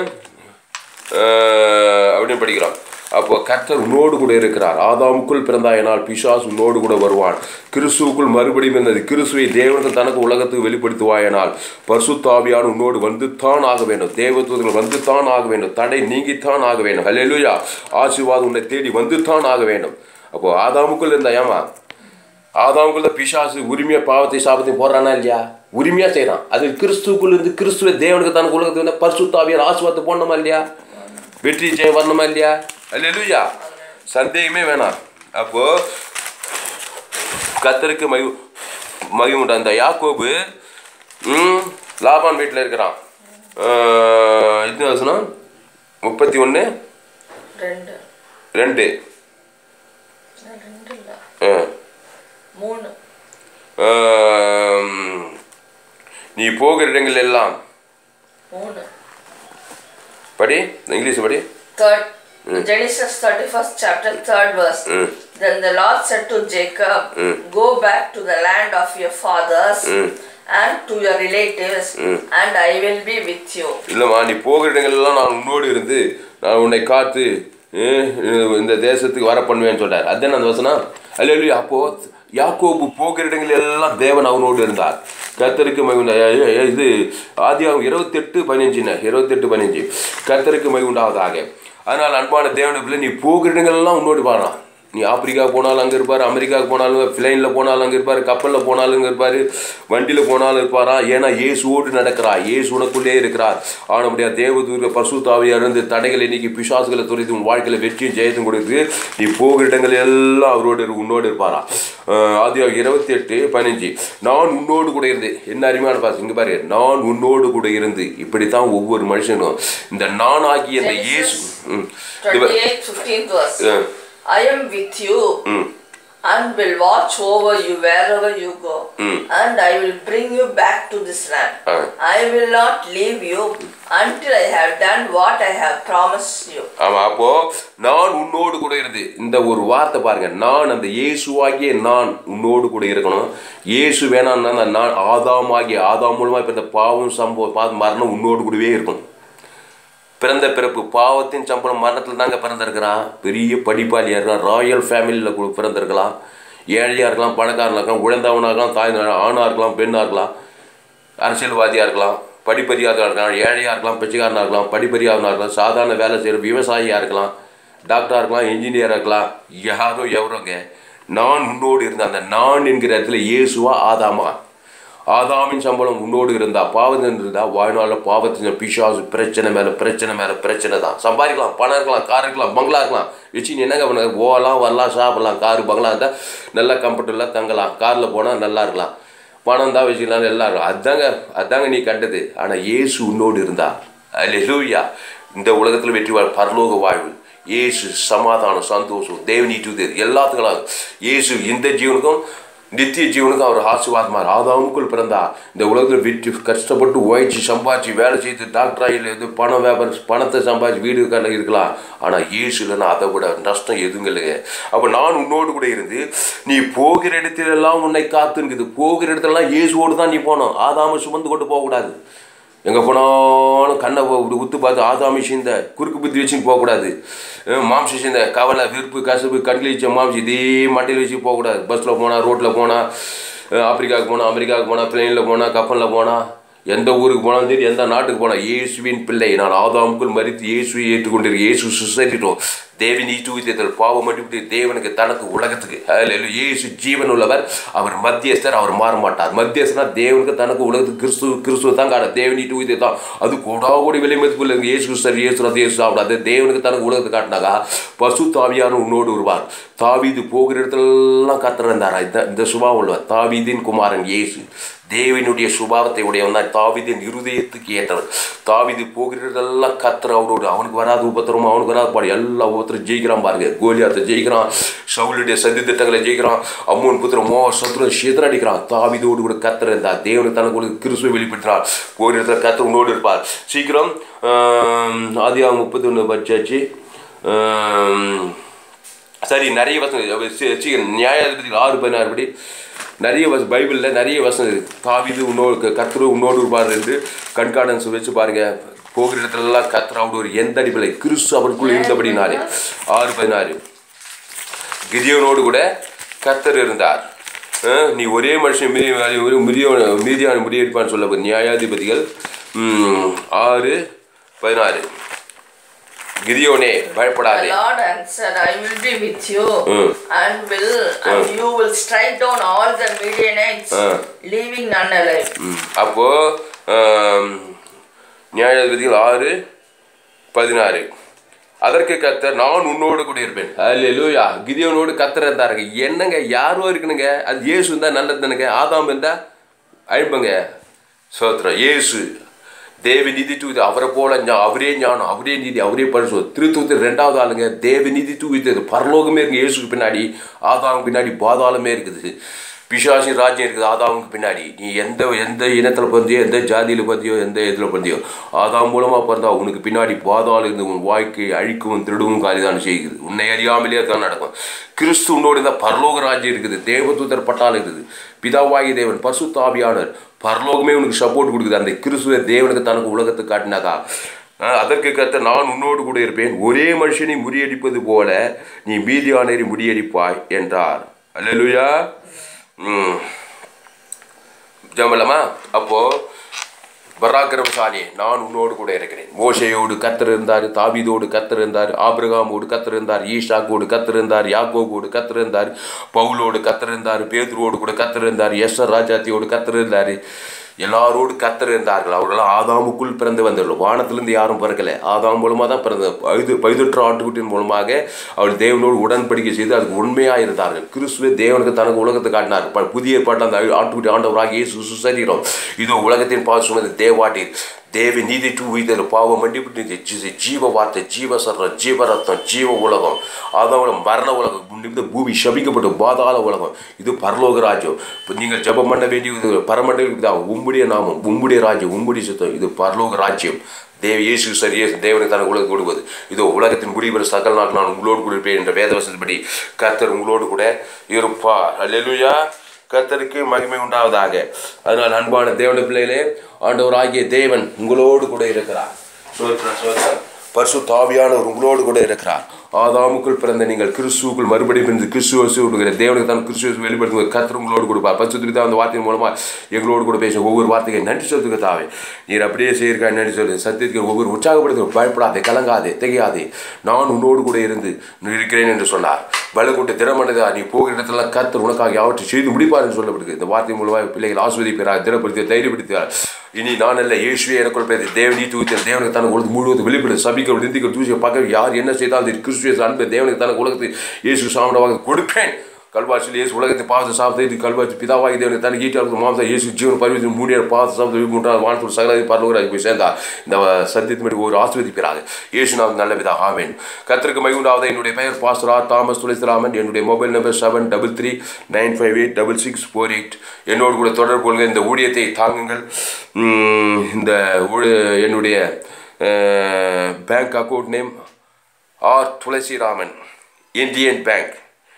அஹ், அப்படின்னு படிக்கிறோம் அப்போ கர்த்தர் உன்னோடு கூட இருக்கிறார் ஆதாமுக்குள் பிறந்தாயினால் பிசாஸ் உன்னோடு கூட வருவான் கிறிஸ்துவுக்குள் மறுபடியும் இருந்தது கிறிஸ்துவை தேவனுக்கு தனக்கு உலகத்துக்கு வெளிப்படுத்துவாயனால் பரிசுத்தாவியான் உன்னோடு வந்துத்தான் ஆக வேண்டும் தேவதூதர்கள் வந்துத்தான் ஆக வேண்டும் தடை நீங்கித்தான் ஆக வேண்டும் ஹல்லேலூயா ஆசீர்வாதம் உன்னை தேடி வந்துத்தான் ஆக வேண்டும் அப்போ ஆதாமுக்குள் இருந்தா ஏமா ஆதாமுக்குள்ள பிசாசு உரிமையா பாவத்தை சாபத்தையும் போடுறானா இல்லையா உரிமையா செய்றான் அது கிறிஸ்துக்குள்ள இருந்து கிறிஸ்துவ தேவனுக்கு தனக்கு உலகத்துக்கு வந்து பரிசுத்தாவியர் ஆசுவாதத்தை போடணுமா இல்லையா வெற்றி ஜெயம் வரணுமா இல்லையா அல்லேலூயா சந்தேகமே வேணாம் அப்போ கத்தருக்கு மகிழ் மகிமுண்ட அந்த யாக்கோபு ம், லாபான் வீட்டில் இருக்கிறான் ஆஹ், இது வசனம் முப்பத்தி ஒன்று ரெண்டு ரெண்டு ரெண்டு இல்ல ஆ. மூணு ஆம், நீ போகிற இடங்கள் எல்லாம் மூணு படி இங்கிலீஷ் படி Third, Genesis 31st chapter, third verse. Mm. Then the Lord said to Jacob, Go back to the land of your fathers and to your relatives, and I will be with you. இல்லைம்மா நீ போகிற இடங்கள்லாம் நான் உன்னோடு இருந்து நான் உன்னை காத்து அஹ், இந்த தேசத்துக்கு வர பண்ணுவேன்னு சொல்றார் அதுதானே அந்த வசனம் அல்ல அப்போ யாக்கோபு போகிற இடங்கள் எல்லாம் தேவன் அவனோடு இருந்தார் கர்த்தருக்கு மகிழ்ந்த இது ஆதியாகும் இருபத்தெட்டு பதினஞ்சுண்ணே இருபத்தெட்டு பதினஞ்சு கர்த்தருக்கு மகிழ்ந்தாவதாக அதனால் அன்பான தேவனை பிள்ளை நீ போகிற இடங்கள்லாம் உன்னோடு பாடுறான் நீ ஆப்பிரிக்கா போனாலும் அங்கே இருப்பார் அமெரிக்காவுக்கு போனாலும் ஃப்ளைனில் போனாலும் அங்கே இருப்பார் கப்பலில் போனாலும் அங்கே இருப்பார் வண்டியில் போனாலும் இருப்பாரா ஏன்னா இயேசுவோடு நடக்கிறார் இயேசு உனக்குள்ளே இருக்கிறார் ஆனபடியா தேவதூர பசுத்தாவியாக இருந்து தடைகளை நீக்கி பிசாசுகளை துறைத்து உன் வாழ்க்கையில் வெற்றியும் ஜெயத்தும் கொடுத்து நீ போகிற இடங்கள் எல்லாம் அவரோடு இரு- உன்னோடு இருப்பாரா ஆதியாக இருபத்தி எட்டு பதினஞ்சு நான் உன்னோடு கூட இருந்து என்ன அருமையான பாஸ் இங்கே பாரு நான் உன்னோடு கூட இருந்து இப்படித்தான் ஒவ்வொரு மனுஷனும் இந்த நான் ஆகிய இந்த இயேசு ம். இது பா- 28th, 15th verse. Ah. I am with you ம் and will watch over you wherever you go, Mm. and I will bring you back to this land. Ah. I will not leave you until I have done what I have promised you. ஆமா அப்போ நான் உன்னோடு கூட இருந்து இந்த ஒரு வார்த்தை பாருங்க நான் அந்த இயேசுவாகிய நான் உன்னோடு கூட இருக்கணும் இயேசு வேணாம்னா அந்த நான் ஆதாம் ஆகிய ஆதாம் மூலமா இப்ப இந்த பாவம் சம்பவம் பா- மரணம் உன்னோடு கூடவே இருக்கும் பிறந்த பிறப்பு பாவத்தின் சம்பளம் மரணத்தில் தாங்க பிறந்திருக்கிறான் பெரிய படிப்பாளியாக இருக்கலாம் ராயல் ஃபேமிலியில் பிறந்திருக்கலாம் ஏழையாக இருக்கலாம் பணக்காரனாக இருக்கலாம் உழந்தவனாக இருக்கலாம் தாய் ஆணாக இருக்கலாம் பெண்ணாக இருக்கலாம் அரசியல்வாதியாக இருக்கலாம் படிப்பறியாத இருக்கலாம் ஏழையாக இருக்கலாம் பிச்சைக்காரனாக இருக்கலாம் படிப்பறியாதனாக இருக்கலாம் சாதாரண வேலை செய்கிற விவசாயியாக இருக்கலாம் டாக்டராக இருக்கலாம் இன்ஜினியராக இருக்கலாம் யாரோ எவரோங்க நான் உன்னோடு இருந்த அந்த நான் என்கிற இடத்துல இயேசுவா ஆதாமா ஆதாமின் சம்பளம் உன்னோடு இருந்தா பாவத்தில் இருந்தா வாழ்நாளில் பாவத்தின் பிசாசு பிரச்சனை மேலே பிரச்சனை மேலே பிரச்சனை தான் சம்பாதிக்கலாம் பணம் இருக்கலாம் கார் இருக்கலாம் பங்களா இருக்கலாம் வச்சு நீ என்னங்க பண்ண போகலாம் வரலாம் சாப்பிடலாம் காரு பங்களா இருந்தால் நல்லா கம்ஃபர்டபுளாக தங்கலாம் காரில் போனால் நல்லா இருக்கலாம் பணம் தான் வச்சுக்கலாம் எல்லாம் இருக்கும் அதாங்க அதாங்க நீ கண்டது ஆனால் இயேசு உன்னோடு இருந்தா அல்லேலூயா இந்த உலகத்தில் வெற்றி வாழ் பரலோக வாழ்வு இயேசு சமாதானம் சந்தோஷம் தேவனீட்டு எல்லாத்துக்கும் இயேசு இந்த ஜீவனுக்கும் நித்திய ஜீவனுக்கும் அவர் ஆசீர்வாதமார் ஆதாமுக்குள் பிறந்தா இந்த உலகத்தில் வெற்றி கஷ்டப்பட்டு உழைச்சி சம்பாதிச்சு வேலை செய்து டாக்டர் ஆகி இது பணம் வியாபாரம் பணத்தை சம்பாதிச்சு வீடு கடை இருக்கலாம் ஆனால் இயேசு இல்லைன்னா அதை விட நஷ்டம் எதுவும் இல்லைங்க அப்போ நான் உன்னோடு கூட இருந்து நீ போகிற இடத்திலெல்லாம் உன்னை காத்துங்குது போகிற இடத்துலலாம் இயேசுவோடு தான் நீ போகணும் ஆதாம சுமந்து கொண்டு போகக்கூடாது எங்கே போனாலும் கண்ணை இப்படி உத்து பார்த்து ஆதாமி சிந்த குறுக்கு புத்தி வச்சுன்னு போகக்கூடாது அஹ் மாம்ச சிந்த கவலை விருப்பு கசப்பு கண்ணில் வச்ச மாம்சம் இதே மண்டையில் வச்சு போகக்கூடாது பஸ்ஸில் போனால் ரோட்டில் போனால் ஆப்பிரிக்காவுக்கு போனால் அமெரிக்காவுக்கு போனால் பிளெயினில் போனால் கப்பலில் போனால் எந்த ஊருக்கு போனாலும் சரி எந்த நாட்டுக்கு போனால் இயேசுவின் பிள்ளை நான் ஆதாமுக்குள் மறித்து இயேசுவை ஏற்றுக்கொண்டிருக்கேன் இயேசு சுசரிட்டோம் தேவன் ஈட்டுவித்தல் பாவம் மன்னிப்பு தேவனுக்கு தனக்கு உலகத்துக்கு ஹalleluya. இயேசு ஜீவன் உள்ளவர் அவர் மத்தியஸ்தர் அவர் மாற மாட்டார் மத்தியஸ்தனா தேவனுக்கு தனக்கு உலகத்துக்கு கிறிஸ்து கிறிஸ்துவ தான் காட தேவன் ஈட்டு தான் அது கோடா கோடி விலை மதிப்பு இல்லை இயேசு கிறிஸ்தர் இயேசு ரத்த இயேசு சாப்பிடாது தேவனுக்கு தனக்கு உலகத்துக்கு காட்டினாக்கா பசு தாவியான உன்னோடு வருவார் தாவீது போகிற இடத்துலலாம் கத்திருந்தாரா இந்த இந்த சுபாவம் உள்ளவர் தாவீதின் குமாரன் இயேசு தேவனுடைய சுபாவத்தை உடையவன் தான் தாவிதின் இருதயத்துக்கு ஏற்றவர் தாவிது போகிறதெல்லாம் கத்துற அவரோடு அவனுக்கு வராது உபத்திரமும் அவனுக்கு வராது பாடு எல்லா உபத்திரம் ஒருத்தர் ஜெயிக்கிறான் பாருங்க கோலியாத்தை ஜெயிக்கிறான் சவுளுடைய சதி திட்டங்களை ஜெயிக்கிறான் அம்மோன் புத்திர மோ சத்ரு சிதறடிக்கிறான் தாவிதோடு கூட கத்தர் இருந்தார் தேவனுக்கு தனக்கு ஒரு கிறிஸ்துவை வெளிப்படுத்தினார் கோலியத்தில் கத்தர் உன்னோடு இருப்பார் சீக்கிரம் ஆதியாக முப்பத்தி ஒன்று பட்சாச்சு சரி நிறைய வசனம் சீக்கிரம் நியாயாதிபதிகள் ஆறு பதினாறு படி நிறைய வச பைபிளில் நிறைய வசனம் இருக்கு தாவிது உன்னோடு கத்துரு உன்னோடு இருப்பார் என்று கண்காணன்ஸ் வச்சு பாருங்க போகிற இடத்துலலாம் கத்துறாவோட ஒரு எந்த அடிப்படை கிறிஸ்து அவருக்குள் இருந்தபடினாலே ஆறு பதினாறு கிதியோனோடு கூட கத்தர் இருந்தார் அஹ் நீ ஒரே மனுஷன் மீதி ஒரு மிதியான மீதியான முடியெடுப்பான்னு சொல்ல நியாயாதிபதிகள் ம், ஆறு பதினாறு கிதியோனே The பயப்படாதே Lord answered, I will be with you, Mm. and will and you will strike down all the Midianites, Mm. leaving none alive. ம். அப்போ ஆம், நியாயாதிபதிகள் ஆறு பதினாறு அதற்கு கத்தர் நான் உன்னோடு கூட இருப்பேன் அல்லேலூயா கிதியோனோடு கத்தர் இருந்தாருங்க என்னங்க யாரோ இருக்கணுங்க அது இயேசு இருந்தா நல்லது தானுங்க ஆதாம் இருந்தா அழிப்பங்க சோத்திரம் இயேசு தேவ நீதி தூது அவரை போல ஞா- அவரே ஞானம் அவரே நீதி அவரே பரிசு திருத்துவத்தில் ரெண்டாவது ஆளுங்க தேவ நீதி தூவித்தது பரலோகமே இருக்கு இயேசுக்கு பின்னாடி ஆதாமுக்கு பின்னாடி பாதாளமே இருக்குது பிசாசி ராஜ்யம் இருக்குது ஆதாமுக்கு பின்னாடி நீ எந்த எந்த இனத்தில் பிறந்தியோ எந்த ஜாதியில் பிறந்தியோ எந்த இதில் பிறந்தியோ ஆதாம் மூலமாக பிறந்தா உனக்கு பின்னாடி பாதாளம் இருந்து உன் வாழ்க்கை அழிக்கவும் திருடவும் காரிதான் செய்யுது உன்னை அறியாமலே தான் நடக்கும் கிறிஸ்து உன்னோடு இந்த பரலோக ராஜ்யம் இருக்குது தேவதூதர் பட்டாளம் இருக்குது பிதாவாகி தேவன் பரிசுத்தாவியானவர் பரலோகமே உனக்கு சப்போர்ட் கொடுக்குது அந்த கிறிஸ்துவ தேவனுக்கு தனக்கு உலகத்தை காட்டினாக்கா அஹ் அதற்கு கத்த நான் உன்னோடு கூட இருப்பேன் ஒரே மனுஷனை முறியடிப்பது போல நீ மீதியானரை முறியடிப்பாய் என்றார் அல்லேலூயா ம் ஜமலமா அப்போ பராக்கிரமசாலி நான் உன்னோடு கூட இருக்கிறேன் மோசையோடு கத்தர் இருந்தார் தாவீதோடு கத்தர் இருந்தார் ஆபிரகாமோடு கத்தர் இருந்தார் ஈஷாக்கோடு கத்தர் இருந்தார் யாக்கோபோடு கத்தர் இருந்தார் பவுலோடு கத்தர் இருந்தார் பேதுருவோடு கூட கத்தர் இருந்தார் எஸ்ஆர் ராஜாத்தியோடு கத்தர் இருந்தார் எல்லாரோடு கத்தர் இருந்தார்கள் அவர்களெல்லாம் ஆதாமுக்குள் பிறந்து வந்தவர்கள் வானத்திலிருந்து யாரும் பிறக்கல ஆதாம் மூலமாக தான் பிறந்த பைது பைதுற்ற ஆட்டுக்குட்டியின் மூலமாக அவர் தேவனோடு உடன்படிக்கை செய்து அதுக்கு உண்மையாக இருந்தார்கள் கிறிஸ்துவே தேவனுக்கு தனக்கு உலகத்தை காட்டினார் ப- புதிய ஏற்பாட்டில் அந்த ஆட்டுக்குட்டி ஆண்டவராக இயேசு சுசரீரம் இதோ உலகத்தின் பால் சுமந்து தேவாட்டீர் தேவி நீதி டூ வீதர் பாவம் மன்னிப்பு நீதி ஜீ- ஜீவ வார்த்தை ஜீவ சர்ரம் ஜீவரத்னம் ஜீவ உலகம் அதான் மரண உலகம் இந்த பூமி சபிக்கப்பட்ட பாதாள உலகம் இது பரலோக ராஜ்யம் இப்போ நீங்கள் ஜெபம் பண்ண வேண்டியது பரமண்டலுக்கு தான் உம்முடைய நாமம் உம்முடைய ராஜ்யம் உம்முடைய சுத்தம் இது பரலோக ராஜ்யம் தேவ இயேசு சரி இயேசு தேவனுக்கு தனக்கு உலகம் கொடுப்பது இதோ உலகத்தின் முடிவர் சகல் நாள் நான் உங்களோடு கூட இருப்பேன் என்ற வேத வசனப்படி கர்த்தர் உங்களோடு கூட இருப்பார் அல்லேலூயா கர்த்தருக்கு மகிமை உண்டாவதாக அதனால் அன்பான தேவன பிள்ளைகளே ஆண்டவராகிய தேவன் உங்களோடு கூட இருக்கிறார் சோத்திரம், சோத்திரம். பரிசு தாவியானவர் உங்களோடு கூட இருக்கிறார் ஆதாமுக்குள் பிறந்த நீங்கள் கிறிஸ்துவுக்குள் மறுபடியும் பிறந்து கிறிஸ்துவ விடுகிற தேவனுக்கு தான் கிறிஸ்துவ வெளிப்படுத்துகிற கர்த்தர் உங்களோடு கொடுப்பார் பரிசு தான் அந்த வார்த்தையின் மூலமா எங்களோடு கூட பேச ஒவ்வொரு வார்த்தைக்கு நன்றி சொல்லுங்க தாவே நீர் அப்படியே செய்யிருக்கா நன்றி சொல்லு சத்தியத்துக்கு ஒவ்வொரு உற்சாகப்படுத்த பயப்படாதே கலங்காதே திகையாதே நான் உன்னோடு கூட இருந்து இருக்கிறேன் என்று சொன்னார் பலகொண்டு திறமனதா நீ போகிற இடத்துல கர்த்தர் உனக்காக யாவற்றை செய்து முடிப்பார் என்று சொல்லப்படுகிறது இந்த வார்த்தை மூலமாக பிள்ளைகள் ஆஸ்வதிக்கிறார் திடப்படுத்தி தைரியப்படுத்துகிறார் இனி நான் அல்ல இயேசுவே எனக்குள் பேர் தேவனி தூத்தி தேவனுக்கு தனக்கு உலகத்து முழுவதும் வெளிப்படு சபிக்க நிந்திக்க தூசிய பார்க்க யார் என்ன செய்தாலும் சரி, கிறிஸ்துவ அன்பு தேவனுக்கு தனக்கு உலகத்தை இயேசு சாமடமாக கொடுப்பேன் கல்வாசியில் இயேசு உலகத்தை பாவத்தை சாப்பிட்டு கல்வாசி பிதாவாகி தேவனுக்கு தனக்கு ஈட்டாளருக்கு மாம்சா இயேசு ஜீவன் பரிவத்தின் மூடிய பாவத்தை சாப்பிட்டு மூன்றாவது வானத்தூர் சகலாதி பரலோகராஜ் போய் சேர்ந்தார் இந்த சத்தியத்தின் ஒரு ஆஸ்வதிப்பிறாங்க இயேசு நாம் நல்ல விதா ஆவேன் கத்திற்கு மகிழ்ந்தாவதை என்னுடைய பெயர் பாஸ்ரா தாமஸ் துளசிராமன் என்னுடைய mobile number seven double three nine five eight double six four eight என்னோடு கூட தொடர்பு கொள்க இந்த ஊழியத்தை தாங்குங்கள் உம், இந்த ஊழ- என்னுடைய bank account name R Tulasiraman Indian Bank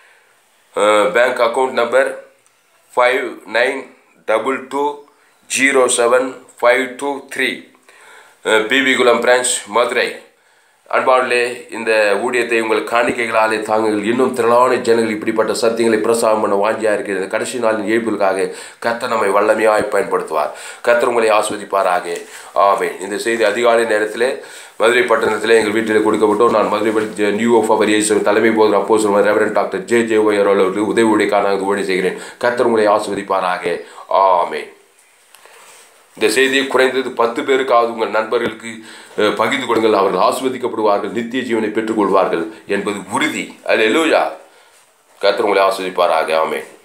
bank account number five nine double two zero seven five two three Bibikulam branch Madurai அன்பாளே இந்த ஊழியத்தை உங்கள் காணிக்கைகளாலே தாங்குங்கள் இன்னும் திரளான ஜனங்கள் இப்படிப்பட்ட சத்தியங்களை பிரசாரம் பண்ண வாஞ்சியாக இருக்கிறது கடைசி நாளின் எழுப்புகளுக்காக கர்த்தர் நம்மை வல்லமையாய் பயன்படுத்துவார் கர்த்தர் உங்களை ஆஸ்வதிப்பாராக ஆமென் இந்த செய்தி அதிகாலை நேரத்தில் மதுரை பட்டணத்தில் எங்கள் வீட்டில் கொடுக்கப்பட்டோம் நான் மதுரை படி நியூ ஆஃப் அவர் இயேசு தலைமை போகிற அப்போ சொல்லுவார் ரெவரன் டாக்டர் ஜே ஜே ஒயர் அவர்களுக்கு உதவி உடைக்கான ஊழிய செய்கிறேன் கர்த்தர் உங்களை ஆஸ்வதிப்பாராக ஆமென் இந்த செய்தியை குறைந்தது பத்து பேருக்காவது உங்கள் நண்பர்களுக்கு அஹ், பகிர்ந்து கொடுங்கள் அவர்கள் ஆஸ்வதிக்கப்படுவார்கள் நித்திய ஜீவனை பெற்றுக்கொள்வார்கள் என்பது உறுதி அது எல்லோயா கர்த்தர் உங்களை ஆஸ்வதிப்பாராக ஆமென்